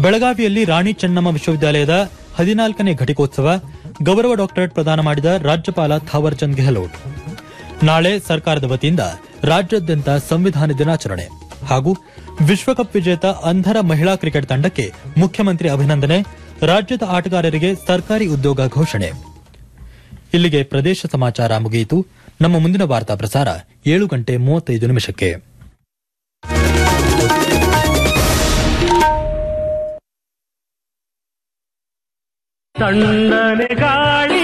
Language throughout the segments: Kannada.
ಬೆಳಗಾವಿಯಲ್ಲಿ ರಾಣಿ ಚೆನ್ನಮ್ಮ ವಿಶ್ವವಿದ್ಯಾಲಯದ ಹದಿನಾಲ್ಕನೇ ಘಟಿಕೋತ್ಸವ ಗೌರವ ಡಾಕ್ಟರೇಟ್ ಪ್ರದಾನ ಮಾಡಿದ ರಾಜ್ಯಪಾಲ ಥಾವರ್ ಚಂದ್ ಗೆಹ್ಲೋಟ್ ನಾಳೆ ಸರ್ಕಾರದ ವತಿಯಿಂದ ರಾಜ್ಯಾದ್ಯಂತ ಸಂವಿಧಾನ ದಿನಾಚರಣೆ ಹಾಗೂ ವಿಶ್ವಕಪ್ ವಿಜೇತ ಅಂಧರ ಮಹಿಳಾ ಕ್ರಿಕೆಟ್ ತಂಡಕ್ಕೆ ಮುಖ್ಯಮಂತ್ರಿ ಅಭಿನಂದನೆ ರಾಜ್ಯದ ಆಟಗಾರರಿಗೆ ಸರ್ಕಾರಿ ಉದ್ಯೋಗ ಘೋಷಣೆ ಇಲ್ಲಿಗೆ ಪ್ರದೇಶ ಸಮಾಚಾರ ಮುಗಿಯಿತು ನಮ್ಮ ಮುಂದಿನ ವಾರ್ತಾ ಪ್ರಸಾರ ಏಳು ಗಂಟೆ ಮೂವತ್ತೈದು ನಿಮಿಷಕ್ಕೆ ತಣ್ಣನೆ ಗಾಳಿ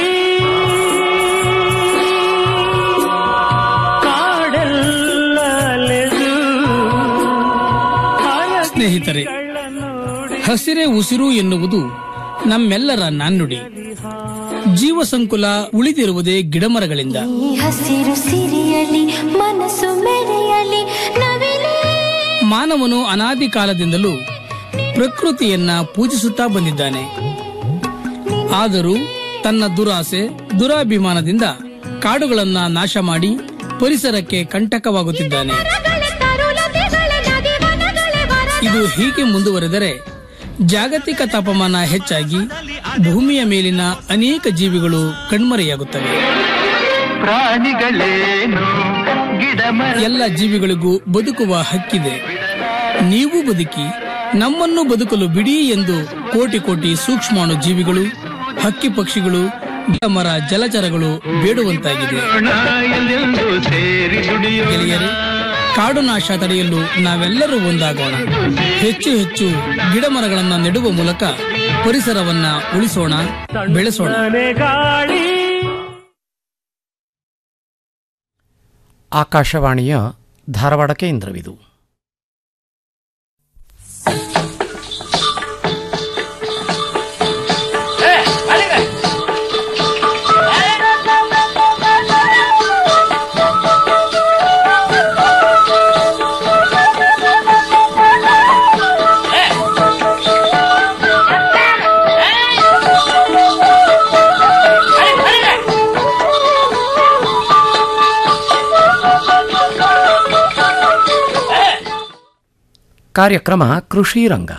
ಕಾಡೆಲ್ಲ ಅಲೆದು ಸ್ನೇಹಿತರೆ ಹಸಿರೇ ಉಸಿರು ಎನ್ನುವುದು ನಮ್ಮೆಲ್ಲರ ನಾಣ್ಣುಡಿ ಜೀವ ಸಂಕುಲ ಉಳಿದಿರುವುದೇ ಗಿಡಮರಗಳಿಂದ ಈ ಹಸಿರು ಸಿರಿಯಲಿ ಮನಸ್ಸು ಮೆರೆಯಲಿ ನವಿಲೇ ಮಾನವನು ಅನಾದಿ ಕಾಲದಿಂದಲೂ ಪ್ರಕೃತಿಯನ್ನ ಪೂಜಿಸುತ್ತಾ ಬಂದಿದ್ದಾನೆ ಆದರೂ ತನ್ನ ದುರಾಸೆ ದುರಾಭಿಮಾನದಿಂದ ಕಾಡುಗಳನ್ನ ನಾಶ ಮಾಡಿ ಪರಿಸರಕ್ಕೆ ಕಂಟಕವಾಗುತ್ತಿದ್ದಾನೆ ಇದು ಹೀಗೆ ಮುಂದುವರೆದರೆ ಜಾಗತಿಕ ತಾಪಮಾನ ಹೆಚ್ಚಾಗಿ ಭೂಮಿಯ ಮೇಲಿನ ಅನೇಕ ಜೀವಿಗಳು ಕಣ್ಮರೆಯಾಗುತ್ತವೆ ಪ್ರಾಣಿಗಳೇನು ಗಿಡ ಎಲ್ಲ ಜೀವಿಗಳಿಗೂ ಬದುಕುವ ಹಕ್ಕಿದೆ ನೀವು ಬದುಕಿ ನಮ್ಮನ್ನು ಬದುಕಲು ಬಿಡಿ ಎಂದು ಕೋಟಿ ಕೋಟಿ ಸೂಕ್ಷ್ಮಾಣು ಜೀವಿಗಳು ಹಕ್ಕಿ ಪಕ್ಷಿಗಳು ಗಿಡ ಮರ ಜಲಚರಗಳು ಬೇಡುವಂತಾಗಿದೆ ಎಲ್ಲೆಂದು ಸೇರಿ ದುಡಿಯೋಣ ಗೆಳೆಯರೇ ಕಾಡು ನಾಶ ತಡೆಯಲು ನಾವೆಲ್ಲರೂ ಒಂದಾಗೋಣ ಹೆಚ್ಚು ಹೆಚ್ಚು ಗಿಡ ಮರಗಳನ್ನ ನೆಡುವ ಮೂಲಕ ಪರಿಸರವನ್ನ ಉಳಿಸೋಣ ಬೆಳೆಸೋಣ ತಣ್ಣನೆ ಗಾಳಿ ಆಕಾಶವಾಣಿಯ ಧಾರವಾಡ ಕೇಂದ್ರವಿದು ಕಾರ್ಯಕ್ರಮ ಕೃಷಿ ರಂಗ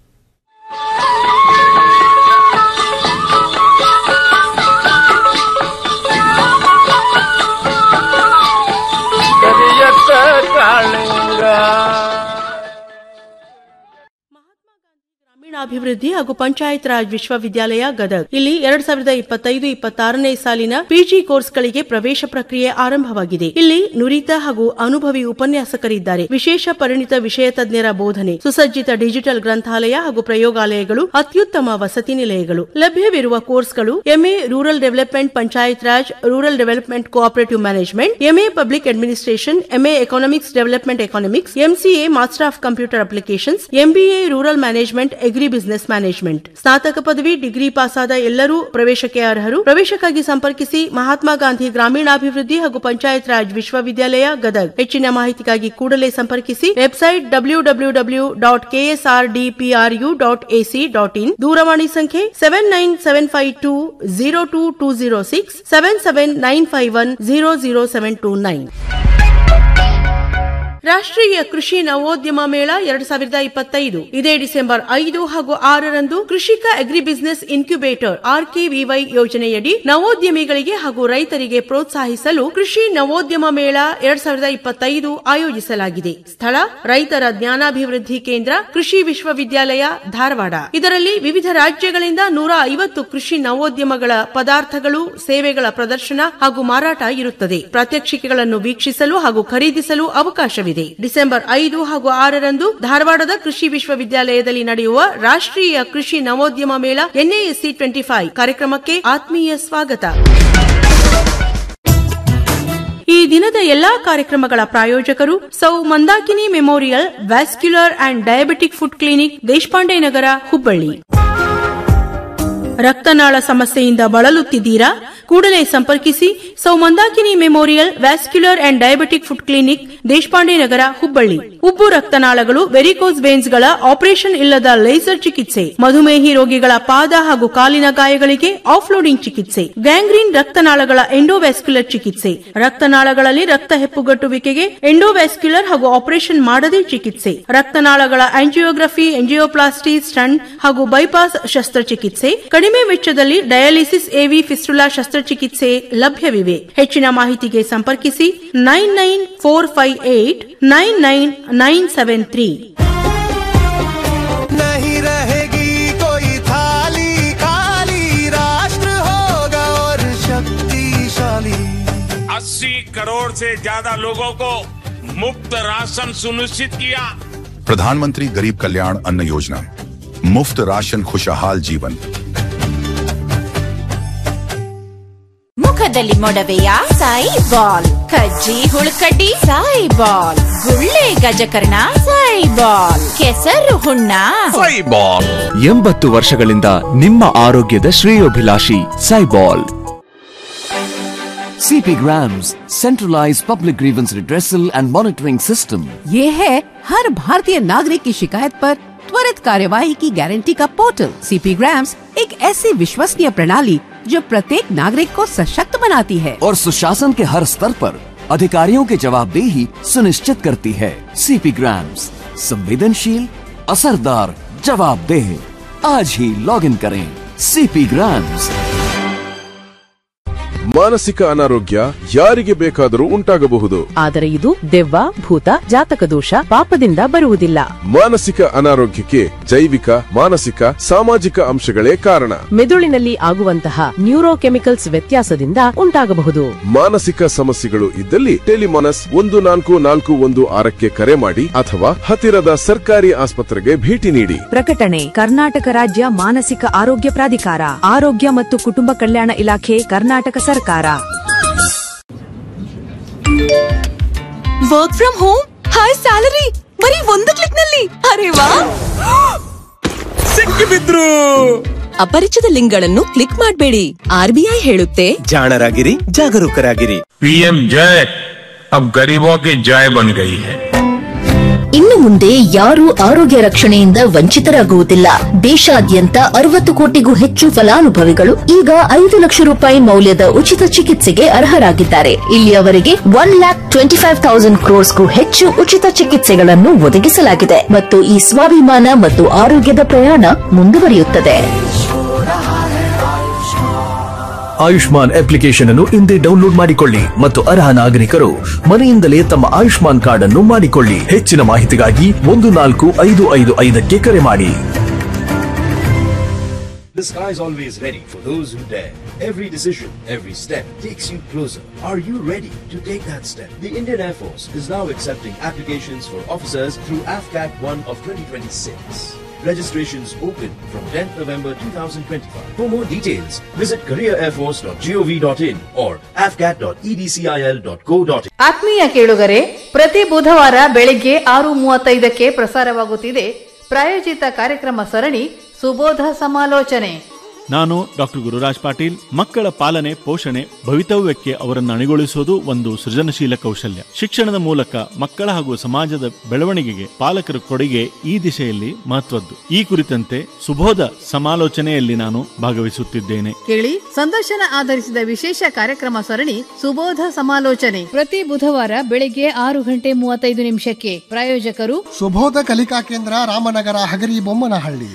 ಕರಿಯತ್ತ ಕಾಳಿಂಗ ಗ್ರಾಮೀಣಾಭಿವೃದ್ಧಿ ಹಾಗೂ ಪಂಚಾಯತ್ ರಾಜ್ ವಿಶ್ವವಿದ್ಯಾಲಯ ಗದಗ್ ಇಲ್ಲಿ ಎರಡ್ ಸಾವಿರದ ಇಪ್ಪತ್ತೈದು ಇಪ್ಪತ್ತಾರನೇ ಸಾಲಿನ ಪಿಜಿ ಕೋರ್ಸ್ಗಳಿಗೆ ಪ್ರವೇಶ ಪ್ರಕ್ರಿಯೆ ಆರಂಭವಾಗಿದೆ ಇಲ್ಲಿ ನುರಿತ ಹಾಗೂ ಅನುಭವಿ ಉಪನ್ಯಾಸಕರಿದ್ದಾರೆ ವಿಶೇಷ ಪರಿಣಿತ ವಿಷಯ ತಜ್ಞರ ಬೋಧನೆ ಸುಸಜ್ಜಿತ ಡಿಜಿಟಲ್ ಗ್ರಂಥಾಲಯ ಹಾಗೂ ಪ್ರಯೋಗಾಲಯಗಳು ಅತ್ಯುತ್ತಮ ವಸತಿ ನಿಲಯಗಳು ಲಭ್ಯವಿರುವ ಕೋರ್ಸ್ಗಳು MA rural development panchayat raj rural development cooperative management MA public administration MA economics development economics MCA master of computer applications MBA rural management agri business management ಸ್ನಾತಕ ಪದವಿ ಡಿಗ್ರಿ ಪಾಸಾದ ಎಲ್ಲರೂ ಪ್ರವೇಶಕ್ಕೆ ಅರ್ಹರು ಪ್ರವೇಶಕ್ಕಾಗಿ ಸಂಪರ್ಕಿಸಿ ಮಹಾತ್ಮ ಗಾಂಧಿ ಗ್ರಾಮೀಣಾಭಿವೃದ್ಧಿ ಹಾಗೂ ಪಂಚಾಯತ್ ರಾಜ್ ವಿಶ್ವವಿದ್ಯಾಲಯ ಗದಗ್ ಹೆಚ್ಚಿನ ಮಾಹಿತಿಗಾಗಿ ಕೂಡಲೇ ಸಂಪರ್ಕಿಸಿ website W W W dot KSR DPRU dot AC dot in ದೂರವಾಣಿ ಸಂಖ್ಯೆ seven nine seven five two zero two two zero six seven seven nine five one zero zero seven two nine ರಾಷ್ಟ್ರೀಯ ಕೃಷಿ ನವೋದ್ಯಮ ಮೇಳ ಎರಡ್ ಸಾವಿರದ ಇಪ್ಪತ್ತೈದು ಇದೇ ಡಿಸೆಂಬರ್ ಐದು ಹಾಗೂ ಆರರಂದು ಕೃಷಿಕ ಅಗ್ರಿ ಬಿಸಿನೆಸ್ ಇನ್ಕ್ಯುಬೇಟರ್ ಆರ್ಕೆವಿವೈ ಯೋಜನೆಯಡಿ ನವೋದ್ಯಮಿಗಳಿಗೆ ಹಾಗೂ ರೈತರಿಗೆ ಪ್ರೋತ್ಸಾಹಿಸಲು ಕೃಷಿ ನವೋದ್ಯಮ ಮೇಳ ಎರಡ್ ಸಾವಿರದ ಇಪ್ಪತ್ತೈದು ಆಯೋಜಿಸಲಾಗಿದೆ ಸ್ಥಳ ರೈತರ ಜ್ಞಾನಾಭಿವೃದ್ಧಿ ಕೇಂದ್ರ ಕೃಷಿ ವಿಶ್ವವಿದ್ಯಾಲಯ ಧಾರವಾಡ ಇದರಲ್ಲಿ ವಿವಿಧ ರಾಜ್ಯಗಳಿಂದ ನೂರ ಐವತ್ತು ಕೃಷಿ ನವೋದ್ಯಮಗಳ ಪದಾರ್ಥಗಳು ಸೇವೆಗಳ ಪ್ರದರ್ಶನ ಹಾಗೂ ಮಾರಾಟ ಇರುತ್ತದೆ ಪ್ರಾತ್ಯಕ್ಷಿಕೆಗಳನ್ನು ವೀಕ್ಷಿಸಲು ಹಾಗೂ ಖರೀದಿಸಲು ಅವಕಾಶವಿದೆ ಡಿಸೆಂಬರ್ ಐದು ಹಾಗೂ ಆರರಂದು ಧಾರವಾಡದ ಕೃಷಿ ವಿಶ್ವವಿದ್ಯಾಲಯದಲ್ಲಿ ನಡೆಯುವ ರಾಷ್ಟ್ರೀಯ ಕೃಷಿ ನವೋದ್ಯಮ ಮೇಳ ಎನ್ಎಎಸ್ಸಿ ಟ್ವೆಂಟಿ ಫೈವ್ ಕಾರ್ಯಕ್ರಮಕ್ಕೆ ಆತ್ಮೀಯ ಸ್ವಾಗತ ಈ ದಿನದ ಎಲ್ಲಾ ಕಾರ್ಯಕ್ರಮಗಳ ಪ್ರಾಯೋಜಕರು ಸೌ Mandakini memorial vascular and diabetic foot clinic Deshpande Nagar Hubballi ರಕ್ತನಾಳ ಸಮಸ್ಯೆಯಿಂದ ಬಳಲುತ್ತಿದ್ದೀರಾ ಕೂಡಲೇ ಸಂಪರ್ಕಿಸಿ ಸೌ Mandakini memorial vascular and diabetic foot clinic Deshpande Nagar Hubballi ಉಬ್ಬು ರಕ್ತನಾಳಗಳು ವೆರಿಕೋಸ್ ವೇನ್ಸ್ ಗಳ ಆಪರೇಷನ್ ಇಲ್ಲದ ಲೇಸರ್ ಚಿಕಿತ್ಸೆ ಮಧುಮೇಹಿ ರೋಗಿಗಳ ಪಾದ ಹಾಗೂ ಕಾಲಿನ ಗಾಯಗಳಿಗೆ ಆಫ್ಲೋಡಿಂಗ್ ಚಿಕಿತ್ಸೆ ಗ್ಯಾಂಗ್ರೀನ್ ರಕ್ತನಾಳಗಳ ಎಂಡೋವ್ಯಾಸ್ಕ್ಯುಲರ್ ಚಿಕಿತ್ಸೆ ರಕ್ತನಾಳಗಳಲ್ಲಿ ರಕ್ತ ಹೆಪ್ಪುಗಟ್ಟುವಿಕೆಗೆ ಎಂಡೋವ್ಯಾಸ್ಕ್ಯುಲರ್ ಹಾಗೂ ಆಪರೇಷನ್ ಮಾಡದೆ ಚಿಕಿತ್ಸೆ ರಕ್ತನಾಳಗಳ ಆಂಜಿಯೋಗ್ರಫಿ ಎಂಜಿಯೋಪ್ಲಾಸ್ಟಿ ಸ್ಟಂಟ್ ಹಾಗೂ ಬೈಪಾಸ್ ಶಸ್ತ್ರಚಿಕಿತ್ಸೆ ಕಡಿಮೆ ವೆಚ್ಚದಲ್ಲಿ ಡಯಾಲಿಸಿಸ್ ಎವಿ ಫಿಸ್ಟುಲಾ ಶಸ್ತ್ರಚಿಕಿತ್ಸೆ ಲಭ್ಯವಿವೆ ಹೆಚ್ಚಿನ ಮಾಹಿತಿಗೆ ಸಂಪರ್ಕಿಸಿ nine nine four five eight nine nine nine seven three नहीं रहेगी कोई थाली खाली राष्ट्र होगा और शक्तिशाली अस्सी करोड़ से ज्यादा लोगों को मुफ्त राशन सुनिश्चित किया प्रधानमंत्री गरीब कल्याण अन्न योजना मुफ्त राशन खुशहाल जीवन ಮುಖದಲ್ಲಿ ಮೊಡವೆಯ ಸಾಯಿ ಬಾಲ್ ಕಜ್ಜಿ ಹುಳುಕಡ್ಡಿ ಸಾಯಿ ಬಾಲ್ ಗುಳ್ಳೆ ಗಜಕರ್ಣ ಸಾಯಿ ಬಾಲ್ ಕೆಸರು ಹುಣ್ಣ ಎಂಬತ್ತು ವರ್ಷಗಳಿಂದ ನಿಮ್ಮ ಆರೋಗ್ಯದ ಶ್ರೇಯೋಭಿಲಾಷಿ ಸೈಬಾಲ್ CP Grams, centralized public grievance redressal and monitoring system. ये है हर भारतीय नागरिक की शिकायत पर त्वरित कार्यवाही की गारंटी का पोर्टल सीपी ग्राम्स एक ऐसी विश्वसनीय प्रणाली जो प्रत्येक नागरिक को सशक्त बनाती है और सुशासन के हर स्तर पर अधिकारियों की जवाबदेही सुनिश्चित करती है सीपी ग्राम्स संवेदनशील असरदार जवाबदेह आज ही लॉग इन करें सीपी ग्राम्स ಮಾನಸಿಕ ಅನಾರೋಗ್ಯ ಯಾರಿಗೆ ಬೇಕಾದರೂ ಉಂಟಾಗಬಹುದು ಆದರೆ ಇದು ದೆವ್ವ ಭೂತ ಜಾತಕ ದೋಷ ಪಾಪದಿಂದ ಬರುವುದಿಲ್ಲ ಮಾನಸಿಕ ಅನಾರೋಗ್ಯಕ್ಕೆ ಜೈವಿಕ ಮಾನಸಿಕ ಸಾಮಾಜಿಕ ಅಂಶಗಳೇ ಕಾರಣ ಮೆದುಳಿನಲ್ಲಿ ಆಗುವಂತಹ ನ್ಯೂರೋಕೆಮಿಕಲ್ಸ್ ವ್ಯತ್ಯಾಸದಿಂದ ಉಂಟಾಗಬಹುದು ಮಾನಸಿಕ ಸಮಸ್ಯೆಗಳು ಇದ್ದಲ್ಲಿ ಟೆಲಿಮಾನಸ್ ಒಂದು ನಾಲ್ಕು ನಾಲ್ಕು ಒಂದು ಆರಕ್ಕೆ ಕರೆ ಮಾಡಿ ಅಥವಾ ಹತ್ತಿರದ ಸರ್ಕಾರಿ ಆಸ್ಪತ್ರೆಗೆ ಭೇಟಿ ನೀಡಿ ಪ್ರಕಟಣೆ ಕರ್ನಾಟಕ ರಾಜ್ಯ ಮಾನಸಿಕ ಆರೋಗ್ಯ ಪ್ರಾಧಿಕಾರ ಆರೋಗ್ಯ ಮತ್ತು ಕುಟುಂಬ ಕಲ್ಯಾಣ ಇಲಾಖೆ ಕರ್ನಾಟಕ ಸರ್ಕಾರ work from home high salary ಬರೀ ಒಂದು ಕ್ಲಿಕ್ ನಲ್ಲಿ ಅರೆ ವಾ ಸಿಕ್ಕಿಬಿದ್ರು ಅಪರಿಚಿತ ಲಿಂಕ್ಗಳನ್ನು ಕ್ಲಿಕ್ ಮಾಡಬೇಡಿ ಆರ್ಬಿಐ ಹೇಳುತ್ತೆ ಜಾಣರಾಗಿರಿ ಜಾಗರೂಕರಾಗಿರಿ पीएम जय अब गरीबों की जय बन गई है ಇನ್ನು ಮುಂದೆ ಯಾರೂ ಆರೋಗ್ಯ ರಕ್ಷಣೆಯಿಂದ ವಂಚಿತರಾಗುವುದಿಲ್ಲ ದೇಶಾದ್ಯಂತ ಅರವತ್ತು ಕೋಟಿಗೂ ಹೆಚ್ಚು ಫಲಾನುಭವಿಗಳು ಈಗ ಐದು ಲಕ್ಷ ರೂಪಾಯಿ ಮೌಲ್ಯದ ಉಚಿತ ಚಿಕಿತ್ಸೆಗೆ ಅರ್ಹರಾಗಿದ್ದಾರೆ ಇಲ್ಲಿಯವರೆಗೆ one lakh twenty five thousand ಕ್ರೋರ್ಸ್ಗೂ ಹೆಚ್ಚು ಉಚಿತ ಚಿಕಿತ್ಸೆಗಳನ್ನು ಒದಗಿಸಲಾಗಿದೆ ಮತ್ತು ಈ ಸ್ವಾಭಿಮಾನ ಮತ್ತು ಆರೋಗ್ಯದ ಪ್ರಯಾಣ ಮುಂದುವರಿಯುತ್ತದೆ ಆಯುಷ್ಮಾನ್ ಅಪ್ಲಿಕೇಶನ್ ಅನ್ನು ಹಿಂದೆ ಡೌನ್ಲೋಡ್ ಮಾಡಿಕೊಳ್ಳಿ ಮತ್ತು ಅರ್ಹ ನಾಗರಿಕರು ಮನೆಯಿಂದಲೇ ತಮ್ಮ ಆಯುಷ್ಮಾನ್ ಕಾರ್ಡ್ ಅನ್ನು ಮಾಡಿಕೊಳ್ಳಿ ಹೆಚ್ಚಿನ ಮಾಹಿತಿಗಾಗಿ ಒಂದು ನಾಲ್ಕು ಐದು ಐದು ಐದಕ್ಕೆ ಕರೆ ಮಾಡಿ The sky is always ready for those who dare. Every decision, every step takes you closer. Are you ready to take that step? The Indian Air Force is now accepting applications for officers through AFCAT 1 of 2026. Registrations open from 10th November 2025. For more details, visit careerairforce.gov.in or afcat.edcil.co.in. ಆತ್ಮೀಯ ಕೇಳುಗರೆ ಪ್ರತಿ ಬುಧವಾರ ಬೆಳಿಗ್ಗೆ ಆರು ಮೂವತ್ತೈದಕ್ಕೆ ಪ್ರಸಾರವಾಗುತ್ತಿದೆ ಪ್ರಾಯೋಜಿತ ಕಾರ್ಯಕ್ರಮ ಸರಣಿ ಸುಬೋಧ ಸಮಾಲೋಚನೆ ನಾನು ಡಾಕ್ಟರ್ ಗುರುರಾಜ್ ಪಾಟೀಲ್ ಮಕ್ಕಳ ಪಾಲನೆ ಪೋಷಣೆ ಭವಿತವ್ಯಕ್ಕೆ ಅವರನ್ನು ಅಣಿಗೊಳಿಸುವುದು ಒಂದು ಸೃಜನಶೀಲ ಕೌಶಲ್ಯ ಶಿಕ್ಷಣದ ಮೂಲಕ ಮಕ್ಕಳ ಹಾಗೂ ಸಮಾಜದ ಬೆಳವಣಿಗೆಗೆ ಪಾಲಕರ ಕೊಡುಗೆ ಈ ದಿಶೆಯಲ್ಲಿ ಮಹತ್ವದ್ದು ಈ ಕುರಿತಂತೆ ಸುಬೋಧ ಸಮಾಲೋಚನೆಯಲ್ಲಿ ನಾನು ಭಾಗವಹಿಸುತ್ತಿದ್ದೇನೆ ಕೇಳಿ ಸಂದರ್ಶನ ಆಧರಿಸಿದ ವಿಶೇಷ ಕಾರ್ಯಕ್ರಮ ಸರಣಿ ಸುಬೋಧ ಸಮಾಲೋಚನೆ ಪ್ರತಿ ಬುಧವಾರ ಬೆಳಿಗ್ಗೆ ಆರು ಗಂಟೆ ಮೂವತ್ತೈದು ನಿಮಿಷಕ್ಕೆ ಪ್ರಾಯೋಜಕರು ಸುಬೋಧ ಕಲಿಕಾ ಕೇಂದ್ರ ರಾಮನಗರ ಹಗರಿ ಬೊಮ್ಮನಹಳ್ಳಿ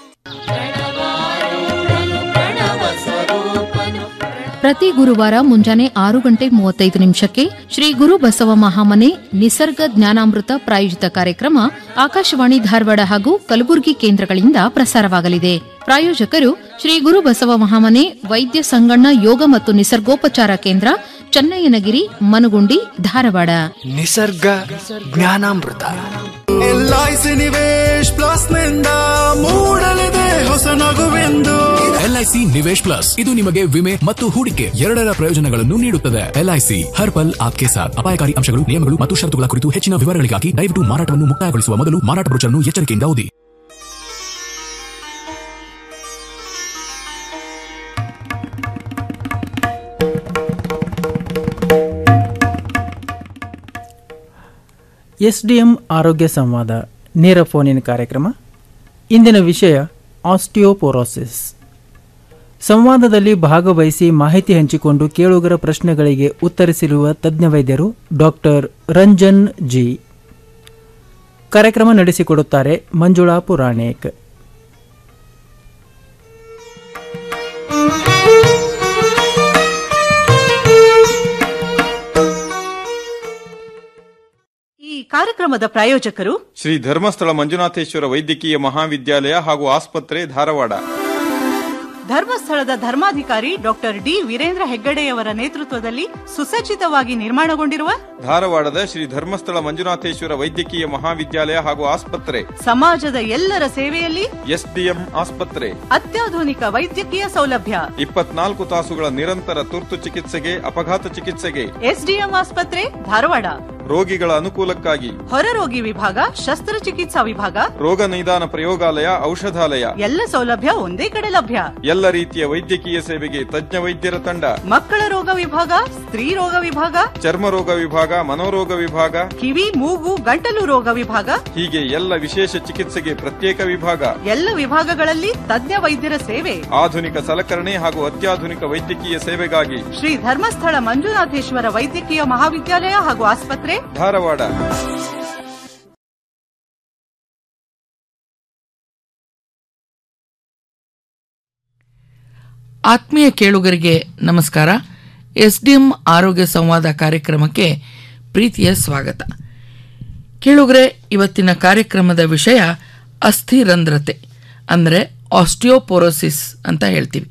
ಪ್ರತಿ ಗುರುವಾರ ಮುಂಜಾನೆ ಆರು ಗಂಟೆ ಮೂವತ್ತೈದು ನಿಮಿಷಕ್ಕೆ ಶ್ರೀ ಗುರು ಬಸವ ಮಹಾಮನೆ ನಿಸರ್ಗ ಜ್ಞಾನಾಮೃತ ಪ್ರಾಯೋಜಿತ ಕಾರ್ಯಕ್ರಮ ಆಕಾಶವಾಣಿ ಧಾರವಾಡ ಹಾಗೂ ಕಲಬುರಗಿ ಕೇಂದ್ರಗಳಿಂದ ಪ್ರಸಾರವಾಗಲಿದೆ ಪ್ರಾಯೋಜಕರು ಶ್ರೀ ಗುರು ಬಸವ ಮಹಾಮನೆ ವೈದ್ಯ ಸಂಗಣ್ಣ ಯೋಗ ಮತ್ತು ನಿಸರ್ಗೋಪಚಾರ ಕೇಂದ್ರ ಚನ್ನಯ್ಯನಗಿರಿ ಮನುಗುಂಡಿ ಧಾರವಾಡ ನಿಸರ್ಗ ಜ್ಞಾನಾಮೃತ ಎಲ್ಐಸಿ ನಿವೇಶ್ ಪ್ಲಸ್ ನಿಂದ ಮೂಡಲಿದೆ ಹೊಸ ನಗುವೆಂದು ಎಲ್ಐಸಿ ನಿವೇಶ್ ಪ್ಲಸ್ ಇದು ನಿಮಗೆ ವಿಮೆ ಮತ್ತು ಹೂಡಿಕೆ ಎರಡರ ಪ್ರಯೋಜನಗಳನ್ನು ನೀಡುತ್ತದೆ ಎಲ್ಐಸಿ ಹರ್ ಪಲ್ ಆಪ್ಕೆ ಸಾಥ್ ಅಪಾಯಕಾರಿ ಅಂಶಗಳು ನಿಯಮಗಳು ಮತ್ತು ಷರತ್ತುಗಳ ಕುರಿತು ಹೆಚ್ಚಿನ ವಿವರಗಳಿಗಾಗಿ ದಯವಿಟ್ಟು ಮಾರಾಟವನ್ನು ಮುಕ್ತಾಯಗೊಳಿಸುವ ಮೊದಲು ಮಾರಾಟ ಬ್ರೋಚರ್ನ್ನು ಎಚ್ಚರಿಕೆಯಿಂದ ಓದಿ ಎಸ್ ಡಿ ಎಂ ಆರೋಗ್ಯ ಸಂವಾದ ನೇರ ಫೋನಿನ ಕಾರ್ಯಕ್ರಮ ಇಂದಿನ ವಿಷಯ ಆಸ್ಟಿಯೋಪೊರೋಸಿಸ್ ಸಂವಾದದಲ್ಲಿ ಭಾಗವಹಿಸಿ ಮಾಹಿತಿ ಹಂಚಿಕೊಂಡು ಕೇಳುಗರ ಪ್ರಶ್ನೆಗಳಿಗೆ ಉತ್ತರಿಸಿರುವ ತಜ್ಞ ವೈದ್ಯರು ಡಾಕ್ಟರ್ ರಂಜನ್ ಜಿ ಕಾರ್ಯಕ್ರಮ ನಡೆಸಿಕೊಡುತ್ತಾರೆ ಮಂಜುಳಾ ಪುರಾಣಿಕ್ ಈ ಕಾರ್ಯಕ್ರಮದ ಪ್ರಾಯೋಜಕರು ಶ್ರೀ ಧರ್ಮಸ್ಥಳ ಮಂಜುನಾಥೇಶ್ವರ ವೈದ್ಯಕೀಯ ಮಹಾವಿದ್ಯಾಲಯ ಹಾಗೂ ಆಸ್ಪತ್ರೆ ಧಾರವಾಡ ಧರ್ಮಸ್ಥಳದ ಧರ್ಮಾಧಿಕಾರಿ ಡಾಕ್ಟರ್ ಡಿ ವೀರೇಂದ್ರ ಹೆಗ್ಗಡೆಯವರ ನೇತೃತ್ವದಲ್ಲಿ ಸುಸಜ್ಜಿತವಾಗಿ ನಿರ್ಮಾಣಗೊಂಡಿರುವ ಧಾರವಾಡದ ಶ್ರೀ ಧರ್ಮಸ್ಥಳ ಮಂಜುನಾಥೇಶ್ವರ ವೈದ್ಯಕೀಯ ಮಹಾವಿದ್ಯಾಲಯ ಹಾಗೂ ಆಸ್ಪತ್ರೆ ಸಮಾಜದ ಎಲ್ಲರ ಸೇವೆಯಲ್ಲಿ ಎಸ್ಡಿಎಂ ಆಸ್ಪತ್ರೆ ಅತ್ಯಾಧುನಿಕ ವೈದ್ಯಕೀಯ ಸೌಲಭ್ಯ ಇಪ್ಪತ್ನಾಲ್ಕು ತಾಸುಗಳ ನಿರಂತರ ತುರ್ತು ಚಿಕಿತ್ಸೆಗೆ ಅಪಘಾತ ಚಿಕಿತ್ಸೆಗೆ ಎಸ್ಡಿಎಂ ಆಸ್ಪತ್ರೆ ಧಾರವಾಡ ರೋಗಿಗಳ ಅನುಕೂಲಕ್ಕಾಗಿ ಹೊರರೋಗಿ ವಿಭಾಗ ಶಸ್ತ್ರಚಿಕಿತ್ಸಾ ವಿಭಾಗ ರೋಗ ನಿದಾನ ಪ್ರಯೋಗಾಲಯ ಔಷಧಾಲಯ ಎಲ್ಲ ಸೌಲಭ್ಯ ಒಂದೇ ಕಡೆ ಲಭ್ಯ ಎಲ್ಲ ರೀತಿಯ ವೈದ್ಯಕೀಯ ಸೇವೆಗೆ ತಜ್ಞ ವೈದ್ಯರ ತಂಡ ಮಕ್ಕಳ ರೋಗ ವಿಭಾಗ ಸ್ತ್ರೀ ರೋಗ ವಿಭಾಗ ಚರ್ಮ ರೋಗ ವಿಭಾಗ ಮನೋರೋಗ ವಿಭಾಗ ಕಿವಿ ಮೂಗು ಗಂಟಲು ರೋಗ ವಿಭಾಗ ಹೀಗೆ ಎಲ್ಲ ವಿಶೇಷ ಚಿಕಿತ್ಸೆಗೆ ಪ್ರತ್ಯೇಕ ವಿಭಾಗ ಎಲ್ಲ ವಿಭಾಗಗಳಲ್ಲಿ ತಜ್ಞ ವೈದ್ಯರ ಸೇವೆ ಆಧುನಿಕ ಸಲಕರಣೆ ಹಾಗೂ ಅತ್ಯಾಧುನಿಕ ವೈದ್ಯಕೀಯ ಸೇವೆಗಾಗಿ ಶ್ರೀ ಧರ್ಮಸ್ಥಳ ಮಂಜುನಾಥೇಶ್ವರ ವೈದ್ಯಕೀಯ ಮಹಾವಿದ್ಯಾಲಯ ಹಾಗೂ ಆಸ್ಪತ್ರೆ ಧಾರವಾಡ ಆತ್ಮೀಯ ಕೇಳುಗರಿಗೆ ನಮಸ್ಕಾರ ಎಸ್ ಡಿ ಎಂ ಆರೋಗ್ಯ ಸಂವಾದ ಕಾರ್ಯಕ್ರಮಕ್ಕೆ ಪ್ರೀತಿಯ ಸ್ವಾಗತ ಕೇಳುಗರೆ ಇವತ್ತಿನ ಕಾರ್ಯಕ್ರಮದ ವಿಷಯ ಅಸ್ಥಿರಂಧ್ರತೆ ಅಂದರೆ ಆಸ್ಟಿಯೋಪೊರೋಸಿಸ್ ಅಂತ ಹೇಳ್ತೀವಿ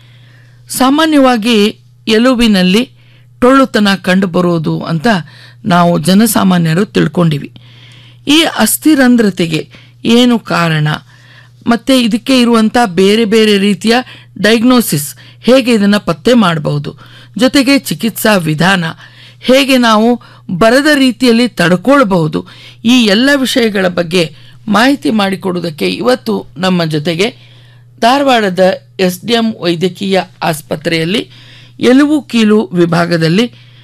ಸಾಮಾನ್ಯವಾಗಿ ಎಲುಬಿನಲ್ಲಿ ಟೊಳ್ಳುತನ ಕಂಡುಬರುವುದು ಅಂತ ನಾವು ಜನಸಾಮಾನ್ಯರು ತಿಳ್ಕೊಂಡಿವಿ ಈ ಅಸ್ಥಿರಂಧ್ರತೆಗೆ ಏನು ಕಾರಣ ಮತ್ತು ಇದಕ್ಕೆ ಇರುವಂಥ ಬೇರೆ ಬೇರೆ ರೀತಿಯ ಡಯಾಗ್ನೋಸಿಸ್ ಹೇಗೆ ಇದನ್ನು ಪತ್ತೆ ಮಾಡಬಹುದು ಜೊತೆಗೆ ಚಿಕಿತ್ಸಾ ವಿಧಾನ ಹೇಗೆ ನಾವು ಬರದ ರೀತಿಯಲ್ಲಿ ತಡ್ಕೊಳ್ಬಹುದು ಈ ಎಲ್ಲ ವಿಷಯಗಳ ಬಗ್ಗೆ ಮಾಹಿತಿ ಮಾಡಿಕೊಡುವುದಕ್ಕೆ ಇವತ್ತು ನಮ್ಮ ಜೊತೆಗೆ ಧಾರವಾಡದ ಎಸ್ ಡಿ ಎಂ ವೈದ್ಯಕೀಯ ಆಸ್ಪತ್ರೆಯಲ್ಲಿ ಎಲುಬು ಕೀಲು ವಿಭಾಗದಲ್ಲಿ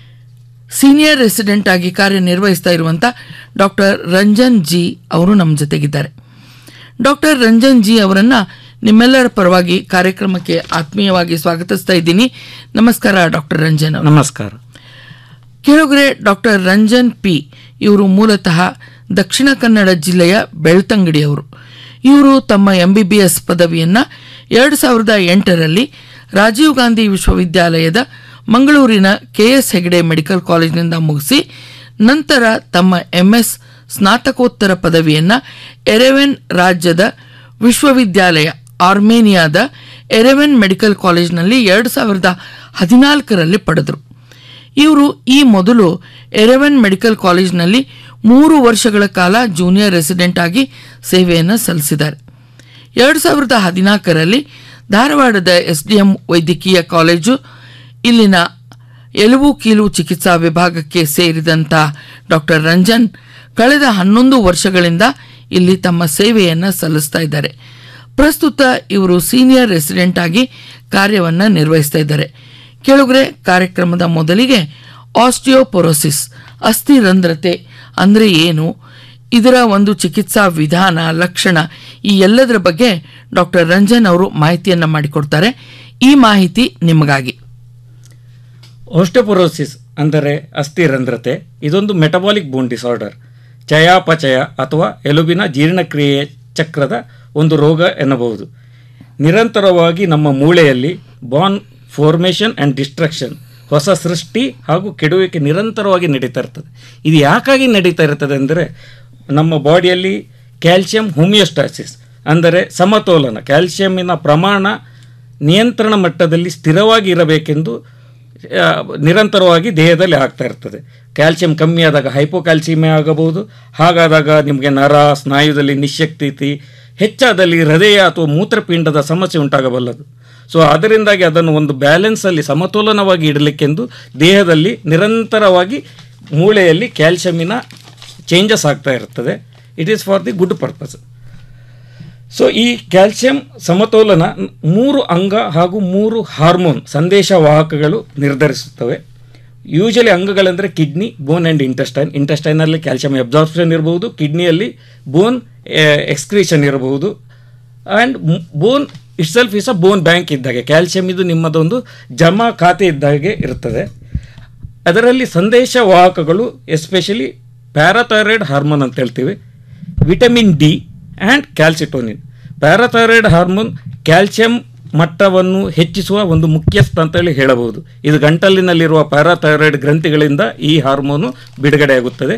ಸೀನಿಯರ್ ರೆಸಿಡೆಂಟ್ ಆಗಿ ಕಾರ್ಯನಿರ್ವಹಿಸ್ತಾ ಇರುವಂಥ ಡಾಕ್ಟರ್ ರಂಜನ್ ಜಿ ಅವರು ನಮ್ಮ ಜೊತೆಗಿದ್ದಾರೆ ಡಾಕ್ಟರ್ ರಂಜನ್ ಜಿ ಅವರನ್ನು ನಿಮ್ಮೆಲ್ಲರ ಪರವಾಗಿ ಕಾರ್ಯಕ್ರಮಕ್ಕೆ ಆತ್ಮೀಯವಾಗಿ ಸ್ವಾಗತಿಸ್ತಾ ಇದ್ದೀನಿ ನಮಸ್ಕಾರ ಡಾಕ್ಟರ್ ರಂಜನ್ ಅವರು ನಮಸ್ಕಾರ ಕೇಳುಗರೆ ಡಾಕ್ಟರ್ ರಂಜನ್ ಪಿ ಇವರು ಮೂಲತಃ ದಕ್ಷಿಣ ಕನ್ನಡ ಜಿಲ್ಲೆಯ ಬೆಳ್ತಂಗಡಿಯವರು ಇವರು ತಮ್ಮ ಎಂ ಬಿ ಬಿ ಎಸ್ ಪದವಿಯನ್ನು ಎರಡು ಸಾವಿರದ ಎಂಟರಲ್ಲಿ ರಾಜೀವ್ ಗಾಂಧಿ ವಿಶ್ವವಿದ್ಯಾಲಯದ ಮಂಗಳೂರಿನ ಕೆ ಎಸ್ ಹೆಗಡೆ ಮೆಡಿಕಲ್ ಕಾಲೇಜಿನಿಂದ ಮುಗಿಸಿ ನಂತರ ತಮ್ಮ ಎಂ ಎಸ್ ಸ್ನಾತಕೋತ್ತರ ಪದವಿಯನ್ನು ಎರೆವೆನ್ ರಾಜ್ಯದ ವಿಶ್ವವಿದ್ಯಾಲಯ ಆರ್ಮೇನಿಯಾದ ಎರೆವೆನ್ ಮೆಡಿಕಲ್ ಕಾಲೇಜಿನಲ್ಲಿ ಎರಡು ಸಾವಿರದ ಹದಿನಾಲ್ಕರಲ್ಲಿ ಪಡೆದರು ಇವರು ಈ ಮೊದಲು ಎರೆವೆನ್ ಮೆಡಿಕಲ್ ಕಾಲೇಜಿನಲ್ಲಿ ಮೂರು ವರ್ಷಗಳ ಕಾಲ ಜೂನಿಯರ್ ರೆಸಿಡೆಂಟ್ ಆಗಿ ಸೇವೆಯನ್ನು ಸಲ್ಲಿಸಿದ್ದಾರೆ ಎರಡು ಸಾವಿರದ ಹದಿನಾಲ್ಕರಲ್ಲಿ ಧಾರವಾಡದ ಎಸ್ ಡಿ ಎಂ ವೈದ್ಯಕೀಯ ಕಾಲೇಜು ಇಲ್ಲಿನ ಎಲುಬು ಕೀಲು ಚಿಕಿತ್ಸಾ ವಿಭಾಗಕ್ಕೆ ಸೇರಿದಂಥ ಡಾಕ್ಟರ್ ರಂಜನ್ ಕಳೆದ ಹನ್ನೊಂದು ವರ್ಷಗಳಿಂದ ಇಲ್ಲಿ ತಮ್ಮ ಸೇವೆಯನ್ನು ಸಲ್ಲಿಸ್ತಾ ಇದ್ದಾರೆ ಪ್ರಸ್ತುತ ಇವರು ಸೀನಿಯರ್ ರೆಸಿಡೆಂಟ್ ಆಗಿ ಕಾರ್ಯವನ್ನು ನಿರ್ವಹಿಸ್ತಾ ಇದ್ದಾರೆ ಕೆಳಗರೆ ಕಾರ್ಯಕ್ರಮದ ಮೊದಲಿಗೆ ಆಸ್ಟಿಯೋಪೊರೋಸಿಸ್ ಅಸ್ಥಿರಂಧ್ರತೆ ಅಂದರೆ ಏನು ಇದರ ಒಂದು ಚಿಕಿತ್ಸಾ ವಿಧಾನ ಲಕ್ಷಣ ಈ ಎಲ್ಲದರ ಬಗ್ಗೆ ಡಾಕ್ಟರ್ ರಂಜನ್ ಅವರು ಮಾಹಿತಿಯನ್ನು ಮಾಡಿಕೊಡ್ತಾರೆ ಈ ಮಾಹಿತಿ ನಿಮಗಾಗಿ ಓಸ್ಟೆಪೊರೋಸಿಸ್ ಅಂದರೆ ಅಸ್ಥಿರಂಧ್ರತೆ ಇದೊಂದು ಮೆಟಬಾಲಿಕ್ ಬೋನ್ ಡಿಸಾರ್ಡರ್ ಚಯಾಪಚಯ ಅಥವಾ ಎಲುಬಿನ ಜೀರ್ಣಕ್ರಿಯೆ ಚಕ್ರದ ಒಂದು ರೋಗ ಎನ್ನಬಹುದು ನಿರಂತರವಾಗಿ ನಮ್ಮ ಮೂಳೆಯಲ್ಲಿ ಬಾನ್ ಫಾರ್ಮೇಷನ್ ಆ್ಯಂಡ್ ಡಿಸ್ಟ್ರಕ್ಷನ್ ಹೊಸ ಸೃಷ್ಟಿ ಹಾಗೂ ಕೆಡುವಿಕೆ ನಿರಂತರವಾಗಿ ನಡೀತಾ ಇರ್ತದೆ ಇದು ಯಾಕಾಗಿ ನಡೀತಾ ಇರ್ತದೆ ಅಂದರೆ ನಮ್ಮ ಬಾಡಿಯಲ್ಲಿ ಕ್ಯಾಲ್ಸಿಯಂ ಹೋಮಿಯೋಸ್ಟಾಸಿಸ್ ಅಂದರೆ ಸಮತೋಲನ ಕ್ಯಾಲ್ಸಿಯಮ್ಮಿನ ಪ್ರಮಾಣ ನಿಯಂತ್ರಣ ಮಟ್ಟದಲ್ಲಿ ಸ್ಥಿರವಾಗಿ ಇರಬೇಕೆಂದು ಆ, ನಿರಂತರವಾಗಿ ದೇಹದಲ್ಲಿ ಆಗ್ತಾ ಇರ್ತದೆ ಕ್ಯಾಲ್ಸಿಯಂ ಕಮ್ಮಿ ಆದಾಗ ಹೈಪೋಕ್ಯಾಲ್ಸಿಮೆ ಆಗಬಹುದು ಹಾಗಾದಾಗ ನಿಮಗೆ ನರ ಸ್ನಾಯುದಲ್ಲಿ ನಿಶಕ್ತಿ ಹೆಚ್ಚಾದಲ್ಲಿ ಹೃದಯ ಅಥವಾ ಮೂತ್ರಪಿಂಡದ ಸಮಸ್ಯೆ ಉಂಟಾಗಬಲ್ಲದು ಸೊ ಅದರಿಂದಾಗಿ ಅದನ್ನು ಒಂದು ಬ್ಯಾಲೆನ್ಸಲ್ಲಿ ಸಮತೋಲನವಾಗಿ ಇಡಲಿಕ್ಕೆಂದು ದೇಹದಲ್ಲಿ ನಿರಂತರವಾಗಿ ಮೂಳೆಯಲ್ಲಿ ಕ್ಯಾಲ್ಸಿಯಮಿನ ಚೇಂಜಸ್ ಆಗ್ತಾ ಇರ್ತದೆ it is for the good purpose so ಈ ಕ್ಯಾಲ್ಸಿಯಂ ಸಮತೋಲನ ಮೂರು ಅಂಗ ಹಾಗೂ ಮೂರು ಹಾರ್ಮೋನ್ ಸಂದೇಶವಾಹಕಗಳು ನಿರ್ಧರಿಸುತ್ತವೆ ಯೂಶಲಿ ಅಂಗಗಳಂದರೆ ಕಿಡ್ನಿ ಬೋನ್ ಆ್ಯಂಡ್ ಇಂಟೆಸ್ಟೈನ್ ಇಂಟೆಸ್ಟೈನಲ್ಲಿ ಕ್ಯಾಲ್ಸಿಯಂ ಅಬ್ಸಾರ್ಪ್ಷನ್ ಇರಬಹುದು ಕಿಡ್ನಿಯಲ್ಲಿ ಬೋನ್ ಎಕ್ಸ್ಕ್ರೀಷನ್ ಇರಬಹುದು and bone itself is a bone bank ಇದ್ದಾಗೆ ಕ್ಯಾಲ್ಸಿಯಂ ಇದು ನಿಮ್ಮದೊಂದು ಜಮಾ ಖಾತೆ ಇದ್ದಾಗೆ ಇರ್ತದೆ ಅದರಲ್ಲಿ ಸಂದೇಶವಾಹಕಗಳು ಎಸ್ಪೆಷಲಿ ಪ್ಯಾರಾಥೈರಾಯ್ಡ್ ಹಾರ್ಮೋನ್ ಅಂತ ಹೇಳ್ತೀವಿ vitamin D and calcitonin parathyroid hormone calcium ಮಟ್ಟವನ್ನು ಹೆಚ್ಚಿಸುವ ಒಂದು ಮುಖ್ಯಸ್ಥ ಅಂತೇಳಿ ಹೇಳಬಹುದು ಇದು ಗಂಟಲಿನಲ್ಲಿರುವ ಪ್ಯಾರಾಥೈರಾಯ್ಡ್ ಗ್ರಂಥಿಗಳಿಂದ ಈ ಹಾರ್ಮೋನು ಬಿಡುಗಡೆಯಾಗುತ್ತದೆ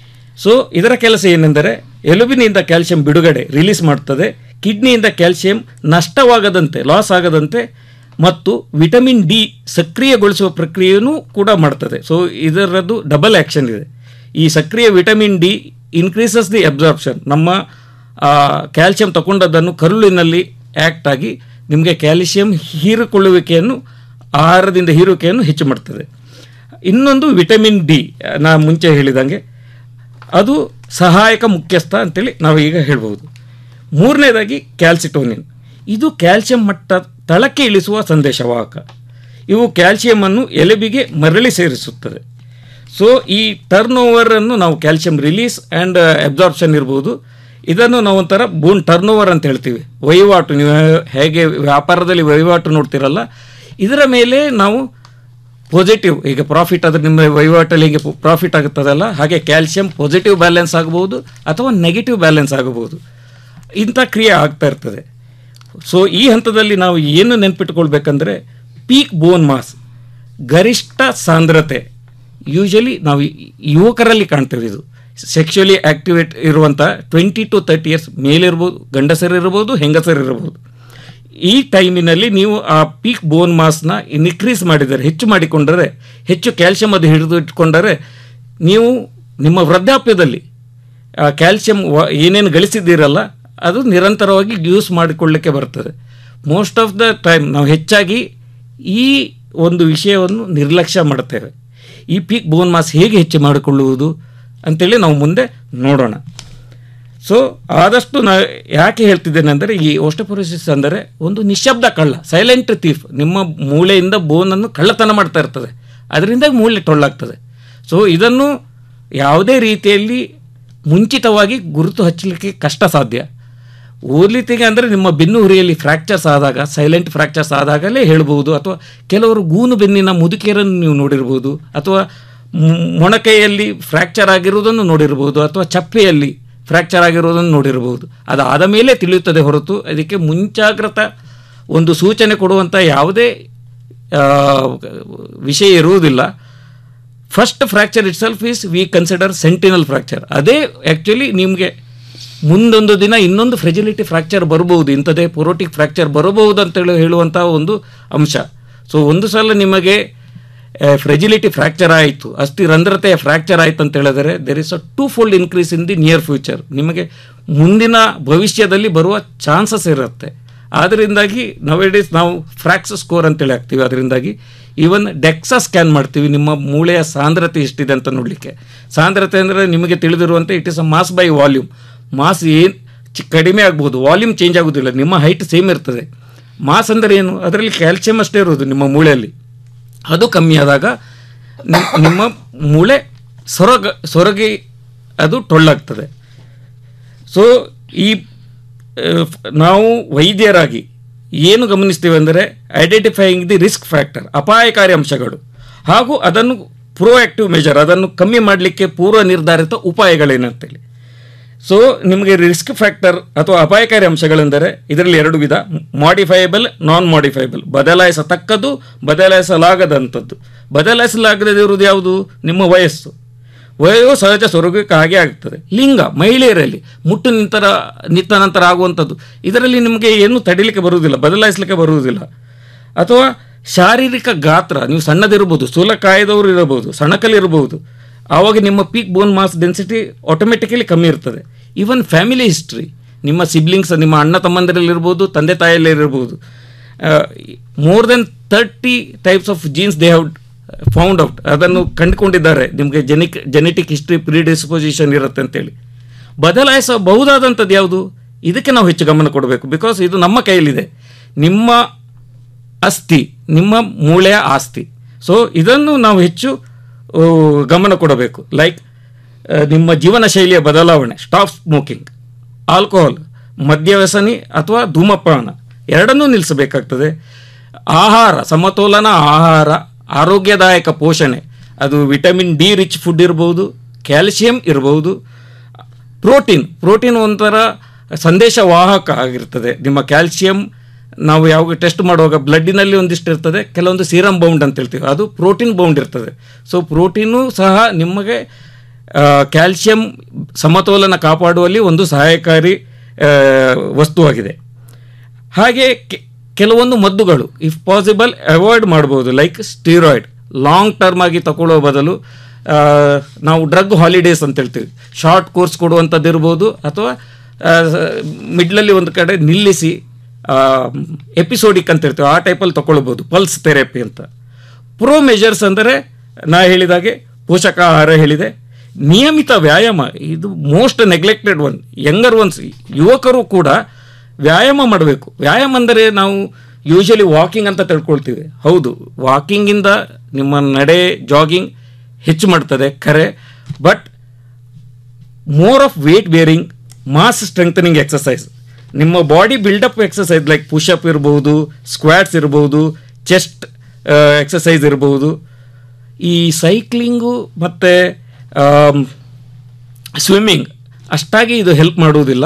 ಸೊ ಇದರ ಕೆಲಸ ಏನೆಂದರೆ ಎಲುಬಿನಿಂದ ಕ್ಯಾಲ್ಸಿಯಂ ಬಿಡುಗಡೆ ರಿಲೀಸ್ ಮಾಡ್ತದೆ ಕಿಡ್ನಿಯಿಂದ ಕ್ಯಾಲ್ಸಿಯಂ ನಷ್ಟವಾಗದಂತೆ ಲಾಸ್ ಆಗದಂತೆ ಮತ್ತು ವಿಟಮಿನ್ ಡಿ ಸಕ್ರಿಯಗೊಳಿಸುವ ಪ್ರಕ್ರಿಯೆಯೂ ಕೂಡ ಮಾಡ್ತದೆ ಸೊ ಇದರದ್ದು ಡಬಲ್ ಆ್ಯಕ್ಷನ್ ಇದೆ ಈ ಸಕ್ರಿಯ vitamin D increases the absorption ನಮ್ಮ ಕ್ಯಾಲ್ಸಿಯಂ ತಗೊಂಡದ್ದನ್ನು ಕರುಳಿನಲ್ಲಿ ಆ್ಯಕ್ಟ್ ಆಗಿ ನಿಮಗೆ ಕ್ಯಾಲ್ಸಿಯಂ ಹೀರಿಕೊಳ್ಳುವಿಕೆಯನ್ನು ಆಹಾರದಿಂದ ಹೀರುವಿಕೆಯನ್ನು ಹೆಚ್ಚು ಮಾಡ್ತದೆ ಇನ್ನೊಂದು ವಿಟಮಿನ್ ಡಿ ನಾ ಮುಂಚೆ ಹೇಳಿದಂಗೆ ಅದು ಸಹಾಯಕ ಮುಖ್ಯಸ್ಥ ಅಂತೇಳಿ ನಾವು ಈಗ ಹೇಳ್ಬೋದು ಮೂರನೇದಾಗಿ ಕ್ಯಾಲ್ಸಿಟೋನಿನ್ ಇದು ಕ್ಯಾಲ್ಸಿಯಂ ಮಟ್ಟ ತಳಕ್ಕೆ ಇಳಿಸುವ ಸಂದೇಶವಾಹಕ ಇವು ಕ್ಯಾಲ್ಸಿಯಮನ್ನು ಎಲೆಬಿಗೆ ಮರಳಿ ಸೇರಿಸುತ್ತದೆ ಸೊ ಈ ಟರ್ನ್ ಓವರನ್ನು ನಾವು ಕ್ಯಾಲ್ಸಿಯಂ ರಿಲೀಸ್ ಆ್ಯಂಡ್ ಅಬ್ಸಾರ್ಪ್ಷನ್ ಇರ್ಬೋದು ಇದನ್ನು ನಾವು ಒಂಥರ ಬೋನ್ ಟರ್ನ್ ಓವರ್ ಅಂತ ಹೇಳ್ತೀವಿ ವಹಿವಾಟು ನೀವು ಹೇಗೆ ವ್ಯಾಪಾರದಲ್ಲಿ ವಹಿವಾಟು ನೋಡ್ತಿರಲ್ಲ ಇದರ ಮೇಲೆ ನಾವು ಪಾಸಿಟಿವ್ ಈಗ ಪ್ರಾಫಿಟ್ ಆದರೆ ನಿಮ್ಮ ವಹಿವಾಟಲ್ಲಿ ಹೀಗೆ ಪ್ರಾಫಿಟ್ ಆಗುತ್ತದಲ್ಲ ಹಾಗೆ ಕ್ಯಾಲ್ಸಿಯಂ ಪಾಸಿಟಿವ್ ಬ್ಯಾಲೆನ್ಸ್ ಆಗಬಹುದು ಅಥವಾ ನೆಗೆಟಿವ್ ಬ್ಯಾಲೆನ್ಸ್ ಆಗಬಹುದು ಇಂಥ ಕ್ರಿಯೆ ಆಗ್ತಾ ಇರ್ತದೆ ಸೊ ಈ ಹಂತದಲ್ಲಿ ನಾವು ಏನು ನೆನ್ಪಿಟ್ಕೊಳ್ಬೇಕಂದ್ರೆ ಪೀಕ್ ಬೋನ್ ಮಾಸ್ ಗರಿಷ್ಠ ಸಾಂದ್ರತೆ ಯೂಶಲಿ ನಾವು ಯುವಕರಲ್ಲಿ ಕಾಣ್ತೇವೆ ಇದು ಸೆಕ್ಷುಲಿ ಆಕ್ಟಿವೇಟ್ ಇರುವಂಥ ಟ್ವೆಂಟಿ ಟು ತರ್ಟಿ ಇಯರ್ಸ್ ಮೇಲಿರ್ಬೋದು ಗಂಡಸರಿರ್ಬೋದು ಹೆಂಗಸರಿರ್ಬೋದು ಈ ಟೈಮಿನಲ್ಲಿ ನೀವು ಆ ಪೀಕ್ ಬೋನ್ ಮಾಸ್ನ ಇನ್ಕ್ರೀಸ್ ಮಾಡಿದರೆ ಹೆಚ್ಚು ಮಾಡಿಕೊಂಡರೆ ಹೆಚ್ಚು ಕ್ಯಾಲ್ಸಿಯಂ ಅದು ಹಿಡಿದು ಇಟ್ಕೊಂಡರೆ ನೀವು ನಿಮ್ಮ ವೃದ್ಧಾಪ್ಯದಲ್ಲಿ ಆ ಕ್ಯಾಲ್ಸಿಯಂ ವ ಏನೇನು ಗಳಿಸಿದ್ದೀರಲ್ಲ ಅದು ನಿರಂತರವಾಗಿ ಯೂಸ್ ಮಾಡಿಕೊಳ್ಳಿಕ್ಕೆ ಬರ್ತದೆ ಮೋಸ್ಟ್ ಆಫ್ ದ ಟೈಮ್ ನಾವು ಹೆಚ್ಚಾಗಿ ಈ ಒಂದು ವಿಷಯವನ್ನು ನಿರ್ಲಕ್ಷ್ಯ ಮಾಡುತ್ತೇವೆ ಈ ಪೀಕ್ ಬೋನ್ ಮಾಸ್ ಹೇಗೆ ಹೆಚ್ಚು ಮಾಡಿಕೊಳ್ಳುವುದು ಅಂತೇಳಿ ನಾವು ಮುಂದೆ ನೋಡೋಣ ಸೊ ಆದಷ್ಟು ನಾ ಯಾಕೆ ಹೇಳ್ತಿದ್ದೇನೆ ಅಂದರೆ ಈ ಓಸ್ಟೋಪೊರೋಸಿಸ್ ಅಂದರೆ ಒಂದು ನಿಶಬ್ದ ಕಳ್ಳ ಸೈಲೆಂಟ್ ಥೀಫ್ ನಿಮ್ಮ ಮೂಳೆಯಿಂದ ಬೋನನ್ನು ಕಳ್ಳತನ ಮಾಡ್ತಾ ಇರ್ತದೆ ಅದರಿಂದ ಮೂಳೆ ಟೊಳ್ಳಾಗ್ತದೆ ಸೊ ಇದನ್ನು ಯಾವುದೇ ರೀತಿಯಲ್ಲಿ ಮುಂಚಿತವಾಗಿ ಗುರುತು ಹಚ್ಚಲಿಕ್ಕೆ ಕಷ್ಟ ಸಾಧ್ಯ ಓದ್ಲಿತ್ತಿಗೆ ಅಂದರೆ ನಿಮ್ಮ ಬೆನ್ನು ಹುರಿಯಲ್ಲಿ ಫ್ರ್ಯಾಕ್ಚರ್ಸ್ ಆದಾಗ ಸೈಲೆಂಟ್ ಫ್ರ್ಯಾಕ್ಚರ್ಸ್ ಆದಾಗಲೇ ಹೇಳ್ಬೋದು ಅಥವಾ ಕೆಲವರು ಗೂನು ಬೆನ್ನಿನ ಮುದುಕಿಯರನ್ನು ನೀವು ನೋಡಿರ್ಬೋದು ಅಥವಾ ಮ್- ಮೊಣಕೈಯಲ್ಲಿ ಫ್ರ್ಯಾಕ್ಚರ್ ಆಗಿರುವುದನ್ನು ನೋಡಿರ್ಬೋದು ಅಥವಾ ಚಪ್ಪೆಯಲ್ಲಿ ಫ್ರ್ಯಾಕ್ಚರ್ ಆಗಿರುವುದನ್ನು ನೋಡಿರ್ಬೋದು ಅದಾದ ಮೇಲೆ ತಿಳಿಯುತ್ತದೆ ಹೊರತು ಅದಕ್ಕೆ ಮುಂಚಾಗ್ರತಾ ಒಂದು ಸೂಚನೆ ಕೊಡುವಂಥ ಯಾವುದೇ ಆ, ವಿಷಯ ಇರುವುದಿಲ್ಲ first fracture itself is we consider sentinel fracture ಅದೇ ಆ್ಯಕ್ಚುಲಿ ನಿಮಗೆ ಮುಂದೊಂದು ದಿನ ಇನ್ನೊಂದು ಫ್ರೆಜಿಲಿಟಿ ಫ್ರ್ಯಾಕ್ಚರ್ ಬರಬಹುದು ಇಂಥದ್ದೇ ಪೊರೋಟಿಕ್ ಫ್ರ್ಯಾಕ್ಚರ್ ಬರಬಹುದು ಅಂತೇಳಿ ಹೇಳುವಂಥ ಒಂದು ಅಂಶ ಸೊ ಒಂದು ಸಲ ನಿಮಗೆ ಫ್ರೆಜಿಲಿಟಿ ಫ್ರ್ಯಾಕ್ಚರ್ ಆಯಿತು ಅಸ್ಥಿ ರಂಧ್ರತೆಯ ಫ್ರ್ಯಾಕ್ಚರ್ ಆಯಿತು ಅಂತ ಹೇಳಿದರೆ there is a two fold increase in the near future ನಿಮಗೆ ಮುಂದಿನ ಭವಿಷ್ಯದಲ್ಲಿ ಬರುವ ಚಾನ್ಸಸ್ ಇರುತ್ತೆ ಆದ್ದರಿಂದಾಗಿ ನವೆಡೇಸ್ ನಾವು ಫ್ರ್ಯಾಕ್ಸ್ ಸ್ಕೋರ್ ಅಂತೇಳಿ ಹಾಕ್ತೀವಿ ಅದರಿಂದಾಗಿ ಈವನ್ ಡೆಕ್ಸಾ ಸ್ಕ್ಯಾನ್ ಮಾಡ್ತೀವಿ ನಿಮ್ಮ ಮೂಳೆಯ ಸಾಂದ್ರತೆ ಎಷ್ಟಿದೆ ಅಂತ ನೋಡಲಿಕ್ಕೆ ಸಾಂದ್ರತೆ ಅಂದರೆ ನಿಮಗೆ ತಿಳಿದಿರುವಂತೆ it is a mass by volume mass ಏನು ಚಿ ಕಡಿಮೆ ಆಗ್ಬೋದು ವಾಲ್ಯೂಮ್ ಚೇಂಜ್ ಆಗೋದಿಲ್ಲ ನಿಮ್ಮ ಹೈಟ್ ಸೇಮ್ ಇರ್ತದೆ ಮಾಸ್ ಅಂದರೆ ಏನು ಅದರಲ್ಲಿ ಕ್ಯಾಲ್ಸಿಯಂ ಅಷ್ಟೇ ಇರೋದು ನಿಮ್ಮ ಮೂಳೆಯಲ್ಲಿ ಅದು ಕಮ್ಮಿ ಆದಾಗ ನಿ- ನಿಮ್ಮ ಮೂಳೆ ಸೊರಗ ಸೊರಗಿ ಅದು ಟೊಳ್ಳಾಗ್ತದೆ ಸೊ ಈ ಆ, ಫ್- ನಾವು ವೈದ್ಯರಾಗಿ ಏನು ಗಮನಿಸ್ತೀವಿ ಅಂದರೆ ಐಡೆಂಟಿಫೈಯಿಂಗ್ ದಿ ರಿಸ್ಕ್ ಫ್ಯಾಕ್ಟರ್ ಅಪಾಯಕಾರಿ ಅಂಶಗಳು ಹಾಗೂ ಅದನ್ನು ಪ್ರೋಆಕ್ಟಿವ್ ಮೆಜರ್ ಅದನ್ನು ಕಮ್ಮಿ ಮಾಡಲಿಕ್ಕೆ ಪೂರ್ವ ನಿರ್ಧಾರಿತ ಉಪಾಯಗಳೇನಂತೇಳಿ ಸೊ ನಿಮಗೆ ರಿಸ್ಕ್ ಫ್ಯಾಕ್ಟರ್ ಅಥವಾ ಅಪಾಯಕಾರಿ ಅಂಶಗಳೆಂದರೆ ಇದರಲ್ಲಿ ಎರಡು ವಿಧ ಮಾಡಿಫೈಯಬಲ್ ನಾನ್ ಮಾಡಿಫೈಬಲ್ ಬದಲಾಯಿಸತಕ್ಕದ್ದು ಬದಲಾಯಿಸಲಾಗದಂಥದ್ದು ಬದಲಾಯಿಸಲಾಗದಿರುವುದು ಯಾವುದು ನಿಮ್ಮ ವಯಸ್ಸು ವಯೋ ಸಹಜ ಸ್ವರ್ಗಕ್ಕೆ ಹಾಗೆ ಆಗ್ತದೆ ಲಿಂಗ ಮಹಿಳೆಯರಲ್ಲಿ ಮುಟ್ಟು ನಿಂತರ ನಿಂತ ನಂತರ ಆಗುವಂಥದ್ದು ಇದರಲ್ಲಿ ನಿಮಗೆ ಏನು ತಡಿಲಿಕ್ಕೆ ಬರುವುದಿಲ್ಲ ಬದಲಾಯಿಸಲಿಕ್ಕೆ ಬರುವುದಿಲ್ಲ ಅಥವಾ ಶಾರೀರಿಕ ಗಾತ್ರ ನೀವು ಸಣ್ಣದಿರ್ಬೋದು ಸ್ಥೂಲಕಾಯದವರು ಇರಬಹುದು ಸಣಕಲಿರಬಹುದು ಆವಾಗ ನಿಮ್ಮ peak bone mass density automatically ಕಮ್ಮಿ ಇರ್ತದೆ ಈವನ್ ಫ್ಯಾಮಿಲಿ ಹಿಸ್ಟ್ರಿ ನಿಮ್ಮ ಸಿಬ್ಲಿಂಗ್ಸ್ ನಿಮ್ಮ ಅಣ್ಣ ತಮ್ಮಂದಿರಲ್ಲಿರ್ಬೋದು ತಂದೆ ತಾಯಿಯಲ್ಲಿರ್ಬೋದು more than thirty types of genes they have found out ಅದನ್ನು ಕಂಡುಕೊಂಡಿದ್ದಾರೆ ನಿಮಗೆ ಜೆನಿಕ್ ಜೆನೆಟಿಕ್ ಹಿಸ್ಟ್ರಿ ಪ್ರಿಡಿಸ್ಪೊಸಿಷನ್ ಇರುತ್ತೆ ಅಂತೇಳಿ ಬದಲಾಯಿಸಬಹುದಾದಂಥದ್ದು ಯಾವುದು ಇದಕ್ಕೆ ನಾವು ಹೆಚ್ಚು ಗಮನ ಕೊಡಬೇಕು ಬಿಕಾಸ್ ಇದು ನಮ್ಮ ಕೈಯಲ್ಲಿದೆ ನಿಮ್ಮ ಅಸ್ಥಿ ನಿಮ್ಮ ಮೂಳೆಯ ಆಸ್ತಿ ಸೊ ಇದನ್ನು ನಾವು ಹೆಚ್ಚು ಆ, ಗಮನ ಕೊಡಬೇಕು ಲೈಕ್ ನಿಮ್ಮ ಜೀವನ ಶೈಲಿಯ ಬದಲಾವಣೆ ಸ್ಟಾಪ್ ಸ್ಮೋಕಿಂಗ್ ಆಲ್ಕೋಹಾಲ್ ಮದ್ಯವ್ಯಸನಿ ಅಥವಾ ಧೂಮಪಾನ ಎರಡನ್ನೂ ನಿಲ್ಲಿಸಬೇಕಾಗ್ತದೆ ಆಹಾರ ಸಮತೋಲನ ಆಹಾರ ಆರೋಗ್ಯದಾಯಕ ಪೋಷಣೆ ಅದು ವಿಟಮಿನ್ ಡಿ ರಿಚ್ ಫುಡ್ ಇರ್ಬೋದು ಕ್ಯಾಲ್ಸಿಯಂ ಇರ್ಬೋದು ಪ್ರೋಟೀನ್ ಪ್ರೋಟೀನ್ ಒಂಥರ ಸಂದೇಶವಾಹಕ ಆಗಿರ್ತದೆ ನಿಮ್ಮ ಕ್ಯಾಲ್ಸಿಯಂ ನಾವು ಯಾವಾಗ ಟೆಸ್ಟ್ ಮಾಡುವಾಗ ಬ್ಲಡ್ಡಿನಲ್ಲಿ ಒಂದಿಷ್ಟು ಇರ್ತದೆ ಕೆಲವೊಂದು ಸೀರಮ್ ಬೌಂಡ್ ಅಂತ ಹೇಳ್ತೀವಿ ಅದು ಪ್ರೋಟೀನ್ ಬೌಂಡ್ ಇರ್ತದೆ ಸೊ ಪ್ರೋಟೀನು ಸಹ ನಿಮಗೆ ಕ್ಯಾಲ್ಸಿಯಂ ಸಮತೋಲನ ಕಾಪಾಡುವಲ್ಲಿ ಒಂದು ಸಹಾಯಕಾರಿ ಆ, ವಸ್ತುವಾಗಿದೆ ಹಾಗೆ ಕೆ- ಕೆಲವೊಂದು ಮದ್ದುಗಳು ಇಫ್ ಪಾಸಿಬಲ್ ಅವಾಯ್ಡ್ ಮಾಡ್ಬೋದು ಲೈಕ್ ಸ್ಟೀರಾಯ್ಡ್ ಲಾಂಗ್ ಟರ್ಮ್ ಆಗಿ ತಗೊಳ್ಳೋ ಬದಲು ಆ, ನಾವು ಡ್ರಗ್ ಹಾಲಿಡೇಸ್ ಅಂತ ಹೇಳ್ತೀವಿ ಶಾರ್ಟ್ ಕೋರ್ಸ್ ಕೊಡುವಂಥದ್ದು ಇರ್ಬೋದು ಅಥವಾ ಮಿಡ್ಲಲ್ಲಿ ಒಂದು ಕಡೆ ನಿಲ್ಲಿಸಿ ಎಪಿಸೋಡಿಕ್ ಅಂತ ಹೇಳ್ತೀವಿ ಆ ಟೈಪಲ್ಲಿ ತಗೊಳ್ಬೋದು ಪಲ್ಸ್ ಥೆರಪಿ ಅಂತ ಪ್ರೋ ಮೆಜರ್ಸ್ ಅಂದರೆ ನಾ ಹೇಳಿದಾಗೆ ಪೋಷಕಾಹಾರ ಹೇಳಿದೆ ನಿಯಮಿತ ವ್ಯಾಯಾಮ ಇದು most neglected one younger ones ಯುವಕರು ಕೂಡ ವ್ಯಾಯಾಮ ಮಾಡಬೇಕು ವ್ಯಾಯಾಮ ಅಂದರೆ ನಾವು ಯೂಶಲಿ ವಾಕಿಂಗ್ ಅಂತ ತಿಳ್ಕೊಳ್ತೀವಿ ಹೌದು ವಾಕಿಂಗಿಂದ ನಿಮ್ಮ ನಡೆ ಜಾಗಿಂಗ್ ಹೆಚ್ಚು ಮಾಡ್ತದೆ ಖರೆ but more of weight bearing mass strengthening exercise ನಿಮ್ಮ body build up exercise like push up ಇರ್ಬೋದು ಸ್ಕ್ವಾಟ್ಸ್ ಇರ್ಬೋದು ಚೆಸ್ಟ್ ಎಕ್ಸಸೈಸ್ ಇರ್ಬೋದು ಈ ಸೈಕ್ಲಿಂಗು ಮತ್ತು ಸ್ವಿಮ್ಮಿಂಗ್ ಅಷ್ಟಾಗಿ ಇದು ಹೆಲ್ಪ್ ಮಾಡುವುದಿಲ್ಲ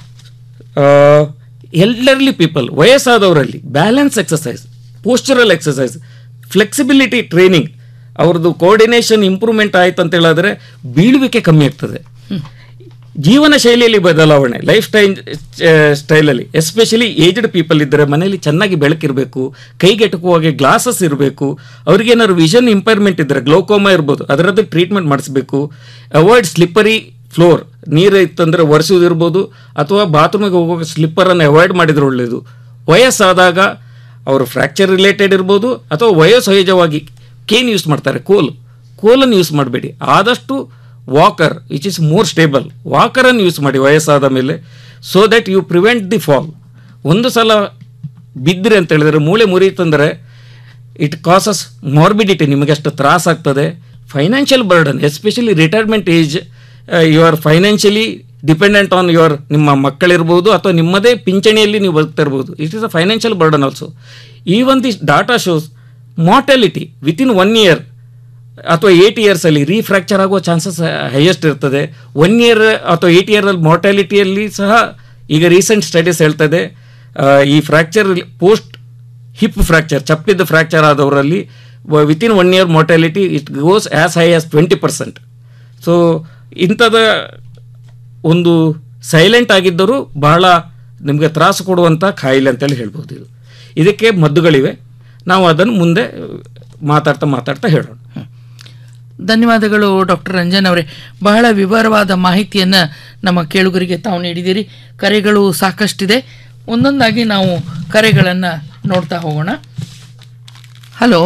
ಎಲ್ಡರ್ಲಿ ಪೀಪಲ್ ವಯಸ್ಸಾದವರಲ್ಲಿ balance exercise postural exercise flexibility training ಅವ್ರದ್ದು ಕೋಆರ್ಡಿನೇಷನ್ ಇಂಪ್ರೂವ್ಮೆಂಟ್ ಆಯ್ತು ಅಂತ ಹೇಳಿದ್ರೆ ಬೀಳುವಿಕೆ ಕಮ್ಮಿ ಆಗ್ತದೆ ಜೀವನ ಶೈಲಿಯಲ್ಲಿ ಬದಲಾವಣೆ ಲೈಫ್ ಸ್ಟೈಲ್ ಸ್ಟೈಲಲ್ಲಿ ಎಸ್ಪೆಷಲಿ ಏಜ್ಡ್ ಪೀಪಲ್ ಇದ್ದರೆ ಮನೆಯಲ್ಲಿ ಚೆನ್ನಾಗಿ ಬೆಳಕಿರಬೇಕು ಕೈಗೆಟುಕುವಾಗೆ ಗ್ಲಾಸಸ್ ಇರಬೇಕು ಅವ್ರಿಗೇನಾದ್ರು ವಿಷನ್ ಇಂಪೈರ್ಮೆಂಟ್ ಇದ್ದರೆ ಗ್ಲೋಕೋಮಾ ಇರ್ಬೋದು ಅದರದ್ದು ಟ್ರೀಟ್ಮೆಂಟ್ ಮಾಡಿಸ್ಬೇಕು ಅವಾಯ್ಡ್ ಸ್ಲಿಪ್ಪರಿ ಫ್ಲೋರ್ ನೀರು ಇತ್ತಂದರೆ ಒರೆಸೋದಿರ್ಬೋದು ಅಥವಾ ಬಾತ್ರೂಮಿಗೆ ಹೋಗುವಾಗ ಸ್ಲಿಪ್ಪರನ್ನು ಅವಾಯ್ಡ್ ಮಾಡಿದ್ರೆ ಒಳ್ಳೆಯದು ವಯಸ್ಸಾದಾಗ ಅವರು ಫ್ರ್ಯಾಕ್ಚರ್ ರಿಲೇಟೆಡ್ ಇರ್ಬೋದು ಅಥವಾ ವಯೋಸಹಜವಾಗಿ ಕೇನ್ ಯೂಸ್ ಮಾಡ್ತಾರೆ ಕೋಲು ಕೋಲನ್ನು ಯೂಸ್ ಮಾಡಬೇಡಿ ಆದಷ್ಟು walker which is more stable ವಾಕರನ್ನು ಯೂಸ್ ಮಾಡಿ ವಯಸ್ಸಾದ ಮೇಲೆ so that you prevent the fall ಒಂದು ಸಲ ಬಿದ್ದರೆ ಅಂತ ಹೇಳಿದರೆ ಮೂಳೆ ಮುರಿಯುತ್ತಂದರೆ ಇಟ್ ಕಾಸಸ್ ಮಾರ್ಬಿಡಿಟಿ ನಿಮಗೆ ಅಷ್ಟು ತ್ರಾಸಾಗ್ತದೆ financial burden especially retirement age you are financially dependent on your ನಿಮ್ಮ ಮಕ್ಕಳಿರ್ಬೋದು ಅಥವಾ ನಿಮ್ಮದೇ ಪಿಂಚಣಿಯಲ್ಲಿ ನೀವು ಬದುಕ್ತಾ ಇರ್ಬೋದು it is a financial burden also even this data shows mortality within one year ಅಥವಾ ಏಟ್ ಇಯರ್ಸಲ್ಲಿ ರೀಫ್ರ್ಯಾಕ್ಚರ್ ಆಗುವ ಚಾನ್ಸಸ್ ಹೈಯೆಸ್ಟ್ ಇರ್ತದೆ ಒನ್ ಇಯರ್ ಅಥವಾ ಏಟ್ ಇಯರಲ್ಲಿ ಮಾರ್ಟಾಲಿಟಿಯಲ್ಲಿ ಸಹ ಈಗ ರೀಸೆಂಟ್ ಸ್ಟಡೀಸ್ ಹೇಳ್ತದೆ ಆ, ಈ ಫ್ರ್ಯಾಕ್ಚರ್ ಪೋಸ್ಟ್ ಹಿಪ್ ಫ್ರ್ಯಾಕ್ಚರ್ ಚಪ್ಪಿದ ಫ್ರ್ಯಾಕ್ಚರ್ ಆದವರಲ್ಲಿ within one year mortality it goes as high as twenty percent so ಇಂಥದ ಒಂದು ಸೈಲೆಂಟ್ ಆಗಿದ್ದರೂ ಬಹಳ ನಿಮಗೆ ತ್ರಾಸು ಕೊಡುವಂಥ ಕಾಯಿಲೆ ಅಂತೇಳಿ ಹೇಳ್ಬೋದು ಇದು ಇದಕ್ಕೆ ಮದ್ದುಗಳಿವೆ ನಾವು ಅದನ್ನು ಮುಂದೆ ಮಾತಾಡ್ತಾ ಮಾತಾಡ್ತಾ ಹೇಳೋಣ ಧನ್ಯವಾದಗಳು ಡಾಕ್ಟರ್ ರಂಜನ್ ಅವರೇ ಬಹಳ ವಿವರವಾದ ಮಾಹಿತಿಯನ್ನು ನಮ್ಮ ಕೇಳುಗರಿಗೆ ತಾವು ನೀಡಿದ್ದೀರಿ ಕರೆಗಳು ಸಾಕಷ್ಟಿದೆ ಒಂದೊಂದಾಗಿ ನಾವು ಕರೆಗಳನ್ನು ನೋಡ್ತಾ ಹೋಗೋಣ ಹಲೋ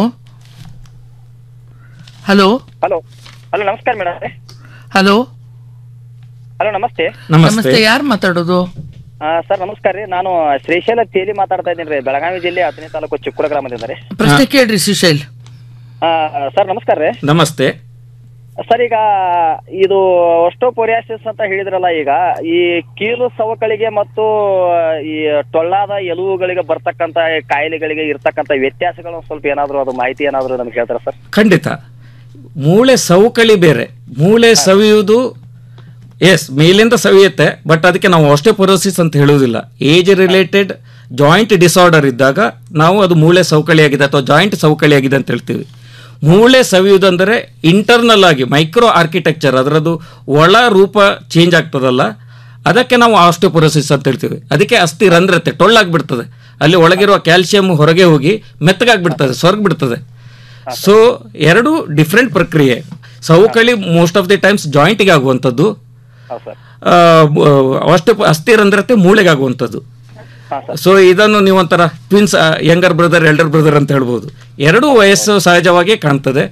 ಹಲೋ ಹಲೋ ಹಲೋ ನಮಸ್ಕಾರ ಮೇಡಮ್ ಹಲೋ ಹಲೋ ನಮಸ್ತೆ ನಮಸ್ತೆ ಯಾರು ಮಾತಾಡೋದು ಆ, ಸರ್ ನಮಸ್ಕಾರ ರೀ ನಾನು ಶ್ರೀಶೈಲ ತೇಲಿ ಮಾತಾಡ್ತಾ ಇದ್ದೀನಿ ರೀ ಬೆಳಗಾವಿ ಜಿಲ್ಲೆ ಹತ್ತನೇ ತಾಲೂಕು ಚಿಕ್ಕೂಡ ಗ್ರಾಮದಿಂದ ರೀ ಪ್ರಶ್ನೆ ಕೇಳ್ರಿ ಶ್ರೀಶೈಲ್ ಆ, ಸರ್ ನಮಸ್ಕಾರ ರೀ ನಮಸ್ತೆ ಸರ್ ಈಗ ಇದು ಒಸ್ಟೋಪೊರಿಯಾಸಿಸ್ ಅಂತ ಹೇಳಿದ್ರಲ್ಲ ಈಗ ಈ ಕೀಲು ಸವಕಳಿಗೆ ಮತ್ತು ಈ ಟೊಳ್ಳಾದ ಎಲುವುಗಳಿಗೆ ಬರ್ತಕ್ಕಂತ ಕಾಯಿಲೆಗಳಿಗೆ ಇರ್ತಕ್ಕಂತ ವ್ಯತ್ಯಾಸಗಳು ಸ್ವಲ್ಪ ಏನಾದ್ರು ಅದು ಮಾಹಿತಿ ಏನಾದ್ರು ನಮ್ಗೆ ಹೇಳ್ತಾರ ಸರ್ ಖಂಡಿತ ಮೂಳೆ ಸವಕಳಿ ಬೇರೆ ಮೂಳೆ ಸವಿಯುವುದು ಎಸ್ ಮೇಲಿಂದ ಸವಿಯುತ್ತೆ ಬಟ್ ಅದಕ್ಕೆ ನಾವು ಆಸ್ಟೆಪೊರೋಸಿಸ್ ಅಂತ ಹೇಳುವುದಿಲ್ಲ ಏಜ್ ರಿಲೇಟೆಡ್ ಜಾಯಿಂಟ್ ಡಿಸಾರ್ಡರ್ ಇದ್ದಾಗ ನಾವು ಅದು ಮೂಳೆ ಸವಕಳಿಯಾಗಿದೆ ಅಥವಾ ಜಾಯಿಂಟ್ ಸವಕಳಿಯಾಗಿದೆ ಅಂತ ಹೇಳ್ತೀವಿ ಮೂಳೆ ಸವಿಯುವುದಂದರೆ ಇಂಟರ್ನಲ್ ಆಗಿ ಮೈಕ್ರೋ ಆರ್ಕಿಟೆಕ್ಚರ್ ಅದರದ್ದು ಒಳ ರೂಪ ಚೇಂಜ್ ಆಗ್ತದಲ್ಲ ಅದಕ್ಕೆ ನಾವು ಆಸ್ಟೆಪೊರೋಸಿಸ್ ಅಂತ ಹೇಳ್ತೀವಿ ಅದಕ್ಕೆ ಅಸ್ಥಿ ರಂಧ್ರತೆ ಟೊಳ್ಳಾಗ್ಬಿಡ್ತದೆ ಅಲ್ಲಿ ಒಳಗಿರುವ ಕ್ಯಾಲ್ಸಿಯಂ ಹೊರಗೆ ಹೋಗಿ ಮೆತ್ತಗಾಗ್ಬಿಡ್ತದೆ ಸ್ವರ್ಗ್ಬಿಡ್ತದೆ ಸೊ ಎರಡು ಡಿಫ್ರೆಂಟ್ ಪ್ರಕ್ರಿಯೆ ಸವಕಳಿ ಮೋಸ್ಟ್ ಆಫ್ ದಿ ಟೈಮ್ಸ್ ಜಾಯಿಂಟಿಗೆ ಆಗುವಂಥದ್ದು ಹೌದು ಸರ್ ಅಷ್ಟು ಅಸ್ಥಿರಂಧ್ರತೆ ಮೂಳೆಗೆ ಆಗುವಂಥದ್ದು ಸೊ ಇದನ್ನು ನೀವು ಒಂಥರ twins younger brother elder brother ಅಂತ ಹೇಳ್ಬೋದು ಎರಡೂ ವಯಸ್ಸು ಸಹಜವಾಗಿ ಕಾಣ್ತದೆ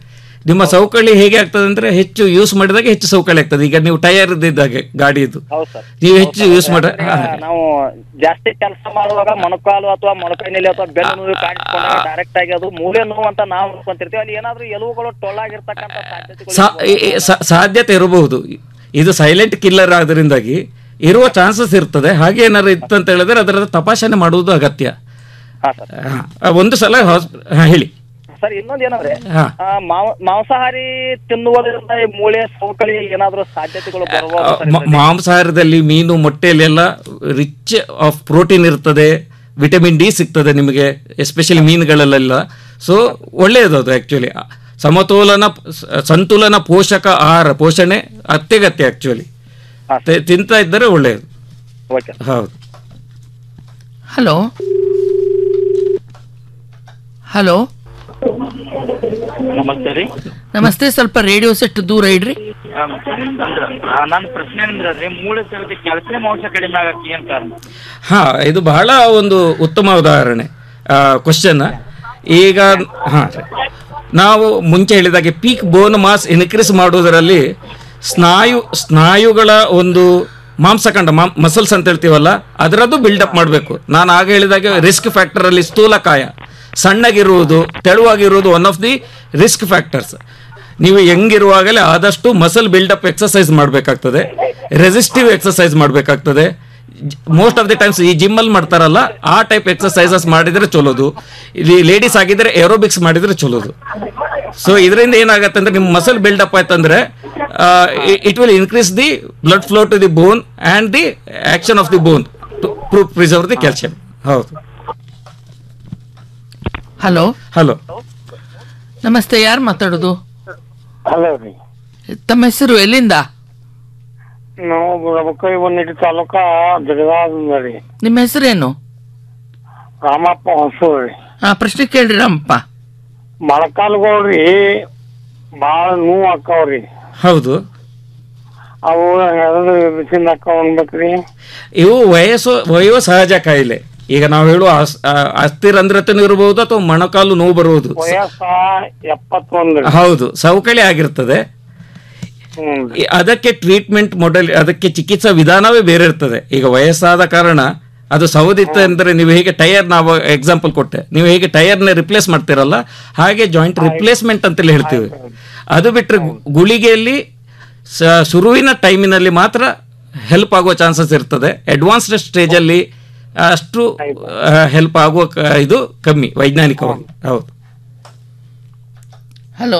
ನಿಮ್ಮ ಸವಕಳಿ ಹೇಗೆ ಆಗ್ತದೆ ಅಂದ್ರೆ ಹೆಚ್ಚು ಯೂಸ್ ಮಾಡಿದಾಗ ಹೆಚ್ಚು ಸವಕಳಿ ಆಗ್ತದೆ ಈಗ ನೀವು ಟೈರ್ ಇದ್ದಾಗೆ ಗಾಡಿದು ಹೌದು ಸರ್ ನೀವು ಹೆಚ್ಚು ಯೂಸ್ ಮಾಡ ಹಾ, ನಾವು ಜಾಸ್ತಿ ಕೆಲಸ ಮಾಡುವಾಗ ಮೊಣಕಾಲು ಅಥವಾ ಮೊಣಕೈನಲ್ಲಿ ಅಥವಾ ಬೆನ್ನು ನೋವು ಕಾಣಿಸ್ಕೊಂಡಾಗ ಡೈರೆಕ್ಟ್ ಆಗಿ ಅದು ಮೂಲೆ ನೋವು ಅಂತ ನಾವು ಅನ್ಕೊಂತಿರ್ತೀವಿ ಅಲ್ಲಿ ಏನಾದ್ರೂ ಎಲುಬುಗಳು ಟೊಳ್ಳಾಗಿರ್ತಕ್ಕಂಥ ಸಾಧ್ಯತೆಗಳು ಸಾ- ಈ- ಈ ಸಾ- ಸಾಧ್ಯತೆ ಇರಬಹುದು ಇದು ಸೈಲೆಂಟ್ ಕಿಲ್ಲರ್ ಆದ್ರಿಂದಾಗಿ ಇರುವ ಚಾನ್ಸಸ್ ಇರ್ತದೆ ಹಾಗೆ ಏನಾದ್ರು ಇತ್ತು ಅಂತ ಹೇಳಿದ್ರೆ ಅದರ ತಪಾಸಣೆ ಮಾಡುವುದು ಅಗತ್ಯ ಹಾ ಸರ್ ಹಾ, ಒಂದು ಸಲ ಹಾಸ್ಪಿ ಹಾ, ಹೇಳಿ ಸರ್ ಇನ್ನೊಂದು ಏನಂದ್ರೆ ಹಾ. ಆ, ಮಾಂಸ- ಮಾಂಸಾಹಾರಿ ತಿನ್ನುವುದರಿಂದ ಈ ಮೂಳೆ ಸವಕಳಿ ಏನಾದ್ರೂ ಸಾಧ್ಯತೆಗಳು ಬರಬಹುದು ಸರ್ ಮ- ಮಾಂಸಾಹಾರದಲ್ಲಿ ಮೀನು ಮೊಟ್ಟೆಯಲ್ಲೆಲ್ಲ ರಿಚ್ ಆಫ್ ಪ್ರೋಟೀನ್ ಇರ್ತದೆ ವಿಟಮಿನ್ ಡಿ ಸಿಗ್ತದೆ ನಿಮಗೆ ಎಸ್ಪೆಷಲಿ ಮೀನುಗಳಲ್ಲೆಲ್ಲ ಸೊ ಒಳ್ಳೆಯದು ಅದು ಆ್ಯಕ್ಚುಲಿ ಸಮತೋಲನ ಸ- ಸಂತುಲನ ಪೋಷಕ ಆಹಾರ ಪೋಷಣೆ ಅತ್ಯಗತ್ಯ ಆ್ಯಕ್ಚುಲಿ ತಿಂತಾ ಇದ್ದರೆ ಒಳ್ಳೆಯದು ಓಕೆ ಹೌದು ಹಲೋ ಹಲೋ ನಮಸ್ತೆ ರೀ ನಮಸ್ತೆ ಸ್ವಲ್ಪ ರೇಡಿಯೋ ಸೆಟ್ ದೂರ ಇಡ್ರಿ ನನ್ನ ಪ್ರಶ್ನೆ ಅಂದ್ರೆ ರೀ ಮೂಳೆ ಸರಿದ ಕ್ಯಾಲ್ಸಿಯಂ ಅಂಶ ಕಡಿಮೆ ಆಗಕ್ಕೆ ಏನ್ ಕಾರಣ ಹಾ ಇದು ಬಹಳ ಒಂದು ಉತ್ತಮ ಉದಾಹರಣೆ ಕ್ವಶನ್ ಈಗ ಹಾ ನಾವು ಮುಂಚೆ ಹೇಳಿದಾಗೆ ಪೀಕ್ ಬೋನ್ ಮಾಸ್ ಇನ್ಕ್ರೀಸ್ ಮಾಡುವುದರಲ್ಲಿ ಸ್ನಾಯು ಸ್ನಾಯುಗಳ ಒಂದು ಮಾಂಸಖಂಡ ಮಸಲ್ಸ್ ಅಂತ ಹೇಳ್ತೀವಲ್ಲ ಅದರದ್ದು ಬಿಲ್ಡಪ್ ಮಾಡಬೇಕು ನಾನು ಆಗ ಹೇಳಿದಾಗೆ ರಿಸ್ಕ್ ಫ್ಯಾಕ್ಟರ್ ಅಲ್ಲಿ ಸ್ಥೂಲಕಾಯ ಸಣ್ಣಗಿರುವುದು ತೆಳುವಾಗಿರುವುದು one of the risk factors ನೀವು ಹೆಂಗಿರುವಾಗಲೇ ಆದಷ್ಟು ಮಸಲ್ ಬಿಲ್ಡಪ್ ಎಕ್ಸಸೈಸ್ ಮಾಡಬೇಕಾಗ್ತದೆ ರೆಸಿಸ್ಟಿವ್ ಎಕ್ಸಸೈಸ್ ಮಾಡಬೇಕಾಗ್ತದೆ ಮೋಸ್ಟ್ ಆಫ್ ದಿ ಟೈಮ್ಸ್ ಈ ಜಿಮ್ಮಲ್ಲಿ ಮಾಡ್ತಾರಲ್ಲ ಆ ಟೈಪ್ ಎಕ್ಸಸೈಸಸ್ ಮಾಡಿದರೆ ಚಲೋದು ಇಲ್ಲಿ ಲೇಡೀಸ್ ಆಗಿದ್ರೆ ಏರೋಬಿಕ್ಸ್ ಮಾಡಿದರೆ ಚಲೋದು ಸೊ ಇದರಿಂದ ಏನಾಗುತ್ತೆ ಅಂದ್ರೆ ನಿಮ್ಮ ಮಸಲ್ ಬಿಲ್ಡಪ್ ಆಯ್ತಂದ್ರೆ it will increase the blood flow to the bone and the action of the bone to preserve the calcium ಹೌದು ಹಲೋ ಹಲೋ ನಮಸ್ತೆ ಯಾರು ಮಾತಾಡೋದು ಹಲೋ ರೀ ತಮ್ಮ ಹೆಸರು ಎಲ್ಲಿಂದ ನಾವು ಬುಡಬಕೈ ಒಂದಿಟ್ಟು ತಾಲೂಕ ಜಗದಾದಿಂದ ರೀ ನಿಮ್ಮ ಹೆಸರೇನು ರಾಮಪ್ಪ ಹೊಸೂರು ರೀ ಹಾ ಪ್ರಶ್ನೆ ಕೇಳ್ರಿ ರಾಮಪ್ಪ ಮೊಳಕಾಲ್ಗಳ್ರಿ ಭಾಳ ನೋವು ಆಕಾವ್ರಿ ಹೌದು ಅವು ಯಾವ್ದು ಬಿಸಿನ ಆಕಾವ್ ಅನ್ಬೇಕ್ರಿ ಇವು ವಯಸ್ಸು ವಯೋ ಸಹಜ ಕಾಯಿಲೆ ಈಗ ನಾವು ಹೇಳುವ ಅಸ್- ಆ, ಅಸ್ಥಿರಂಧ್ರತೆನೂ ಇರಬಹುದು ಅಥವಾ ಮೊಣಕಾಲು ನೋವು ಬರುವುದು ವಯಸ್ಸ ಎಪ್ಪತ್ತೊಂದು ರೀ ಹೌದು ಸವಕಳಿ ಆಗಿರ್ತದೆ ಹ್ಮ್ ಈ- ಅದಕ್ಕೆ ಟ್ರೀಟ್ಮೆಂಟ್ ಮೊಡಲ್ ಅದಕ್ಕೆ ಚಿಕಿತ್ಸಾ ವಿಧಾನವೇ ಬೇರೆ ಇರ್ತದೆ ಈಗ ವಯಸ್ಸಾದ ಕಾರಣ ಅದು ಸವದಿತ್ತು ಅಂದರೆ ನೀವು ಹೇಗೆ ಟೈರ್ ನಾವು ಎಕ್ಸಾಂಪಲ್ ಕೊಟ್ಟೆ ನೀವು ಹೇಗೆ ಟೈರ್ನ ರಿಪ್ಲೇಸ್ ಮಾಡ್ತೀರಲ್ಲ ಹಾಗೆ ಜಾಯಿಂಟ್ ರಿಪ್ಲೇಸ್ಮೆಂಟ್ ಅಂತೇಳಿ ಹೇಳ್ತೀವಿ ಅದು ಬಿಟ್ಟರೆ ಗುಳಿಗೆಯಲ್ಲಿ ಸ- ಶುರುವಿನ ಟೈಮಿನಲ್ಲಿ ಮಾತ್ರ ಹೆಲ್ಪ್ ಆಗುವ ಚಾನ್ಸಸ್ ಇರ್ತದೆ ಅಡ್ವಾನ್ಸ್ಡ್ ಸ್ಟೇಜಲ್ಲಿ ಅಷ್ಟು ಹೆಲ್ಪ್ ಆಗುವ ಕ- ಇದು ಕಮ್ಮಿ ವೈಜ್ಞಾನಿಕವಾಗಿ ಹೌದು ಹಲೋ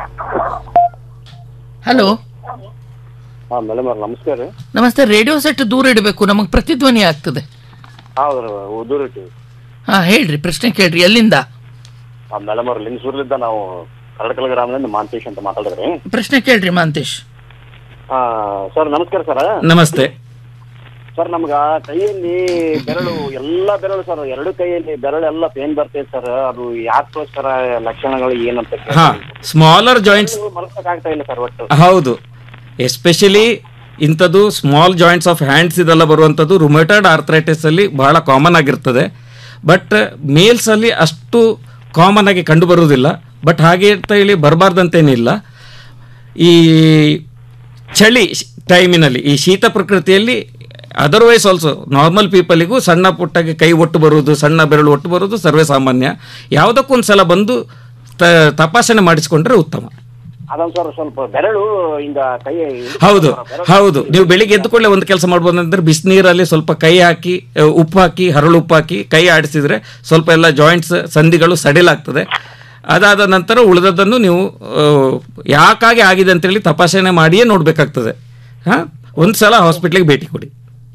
ಹಲೋ ಹಾ ಮೇಡಮ್ ಅವ್ರ ನಮಸ್ಕಾರ ರೀ ನಮಸ್ತೆ ರೇಡಿಯೋ ಸೆಟ್ ದೂರ ಇಡಬೇಕು ನಮಗೆ ಪ್ರತಿಧ್ವನಿ ಆಗ್ತದೆ ಹೌದ್ರಿ ಉದೂರಿಟಿ ಹಾ ಹೇಳ್ರಿ ಪ್ರಶ್ನೆ ಕೇಳ್ರಿ ಎಲ್ಲಿಂದ ಮೇಡಮ್ ಅವ್ರ ಲಿಂಗಸೂರ್ಲಿದ್ದ ನಾವು ಕರಡಕಲ ಗ್ರಾಮದಿಂದ ಮಾಂತೇಶ್ ಅಂತ ಮಾತಾಡಿದ್ರಿ ಪ್ರಶ್ನೆ ಕೇಳ್ರಿ ಮಾಂತೇಶ್ ಸರ್ ನಮಸ್ಕಾರ ಸರ್ ನಮಸ್ತೆ ಸರ್ ನಮ್ಗ ಕೈಯಲ್ಲಿ ಬೆರಳು ಎಲ್ಲಾ ಬೆರಳು ಸರ್ ಎರಡು ಕೈಯಲ್ಲಿ ಬೆರಳು ಎಲ್ಲ ಪೇನ್ ಬರ್ತೈತೆ ಸರ್ ಅದು ಯಾಕೋಸ್ಕರ ಲಕ್ಷಣಗಳು ಏನಂತ ಹಾ ಸ್ಮಾಲರ್ ಜಾಯಿಂಟ್ಸ್ ಮಲಸಕ್ ಆಗ್ತಾ ಇಲ್ಲ ಸರ್ ಒಟ್ಟು ಹೌದು ಎಸ್ಪೆಷಲಿ ಇಂಥದ್ದು ಸ್ಮಾಲ್ ಜಾಯಿಂಟ್ಸ್ ಆಫ್ ಹ್ಯಾಂಡ್ಸ್ ಇದೆಲ್ಲ ಬರುವಂಥದ್ದು ರುಮೆಟೈಡ್ ಆರ್ಥ್ರೈಟಿಸ್ ಅಲ್ಲಿ ಬಹಳ ಕಾಮನ್ ಆಗಿರ್ತದೆ ಬಟ್ ಮೇಲ್ಸ್ ಅಲ್ಲಿ ಅಷ್ಟು ಕಾಮನ್ ಆಗಿ ಕಂಡು ಬರುವುದಿಲ್ಲ ಬಟ್ ಹಾಗೆ ಅಂತ ಹೇಳಿ ಬರಬಾರ್ದಂತೇನಿಲ್ಲ ಈ ಚಳಿ ಟೈಮಿನಲ್ಲಿ ಈ ಶೀತ ಪ್ರಕೃತಿಯಲ್ಲಿ ಅದರ್ವೈಸ್ ಆಲ್ಸೋ ನಾರ್ಮಲ್ ಪೀಪಲಿಗೂ ಸಣ್ಣ ಪುಟ್ಟಾಗಿ ಕೈ ಒಟ್ಟು ಬರುವುದು ಸಣ್ಣ ಬೆರಳು ಒಟ್ಟು ಬರುವುದು ಸರ್ವೇ ಸಾಮಾನ್ಯ ಯಾವುದಕ್ಕೊಂದು ಸಲ ಬಂದು ತ- ತಪಾಸಣೆ ಮಾಡಿಸಿಕೊಂಡ್ರೆ ಉತ್ತಮ ಅದೊಂದ್ ಸರ್ ಸ್ವಲ್ಪ ಬೆರಳು ಹಿಂಗ ಕೈ ಹೌದು ಹೌದು ನೀವು ಬೆಳಿಗ್ಗೆ ಎದ್ದು ಕೂಡಲೇ ಒಂದು ಕೆಲಸ ಮಾಡ್ಬೋದು ಅಂದ್ರೆ ಬಿಸಿನೀರಲ್ಲಿ ಸ್ವಲ್ಪ ಕೈ ಹಾಕಿ ಆ, ಉಪ್ಪು ಹಾಕಿ ಹರಳು ಉಪ್ಪು ಹಾಕಿ ಕೈ ಆಡಿಸಿದ್ರೆ ಸ್ವಲ್ಪ ಎಲ್ಲ ಜಾಯಿಂಟ್ಸ್ ಸಂಧಿಗಳು ಸಡಿಲಾಗ್ತದೆ ಅದಾದ ನಂತರ ಉಳಿದದ್ದನ್ನು ನೀವು ಆ, ಯಾಕಾಗಿ ಆಗಿದೆ ಅಂತೇಳಿ ತಪಾಸಣೆ ಮಾಡಿಯೇ ನೋಡಬೇಕಾಗ್ತದೆ ಹಾಂ ಒಂದು ಸಲ ಹಾಸ್ಪಿಟ್ಲಿಗೆ ಭೇಟಿ ಕೊಡಿ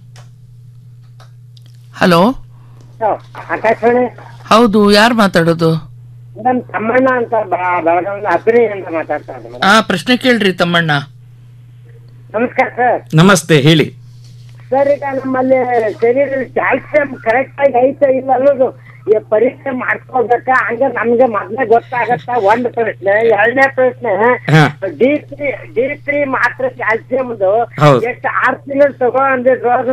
ಹಲೋ ಆಕಾಶವಾಣಿ ಹೌದು ಯಾರು ಮಾತಾಡೋದು ನಮ್ ತಮ್ಮಣ್ಣ ಅಂತ ಬೆಳಗಾವಿ ಅಬ್ರಿ ಅಂತ ಮಾತಾಡ್ತಾ ಇದ್ದೀನಿ ಆ ಪ್ರಶ್ನೆ ಕೇಳ್ರಿ ತಮ್ಮಣ್ಣ ನಮಸ್ಕಾರ ಸರ್ ನಮಸ್ತೆ ಹೇಳಿ ಸರ್ ಈಗ ನಮ್ಮಲ್ಲಿ ಶರೀರದ ಕ್ಯಾಲ್ಸಿಯಂ ಕರೆಕ್ಟ್ ಆಗಿ ಐತೆ ಇಲ್ಲ ಅನ್ನೋದು ಈ ಪರೀಕ್ಷೆ ಮಾಡ್ಕೋಬೇಕಾ ಹಂಗ ನಮ್ಗೆ ಮೊದ್ಲೇ ಗೊತ್ತಾಗತ್ತ ಒಂದ್ ಪ್ರಶ್ನೆ ಎರಡನೇ ಪ್ರಶ್ನೆ ಹಾ. ಡಿ ತ್ರೀ ಡಿ ತ್ರೀ ಮಾತ್ರ ಕ್ಯಾಲ್ಸಿಯಂದು ಹೌದು. ಎಷ್ಟು ಆರ್ ತಿಂಗಳು ತಗೋ ಅಂದಿದ್ರು ಅದನ್ನ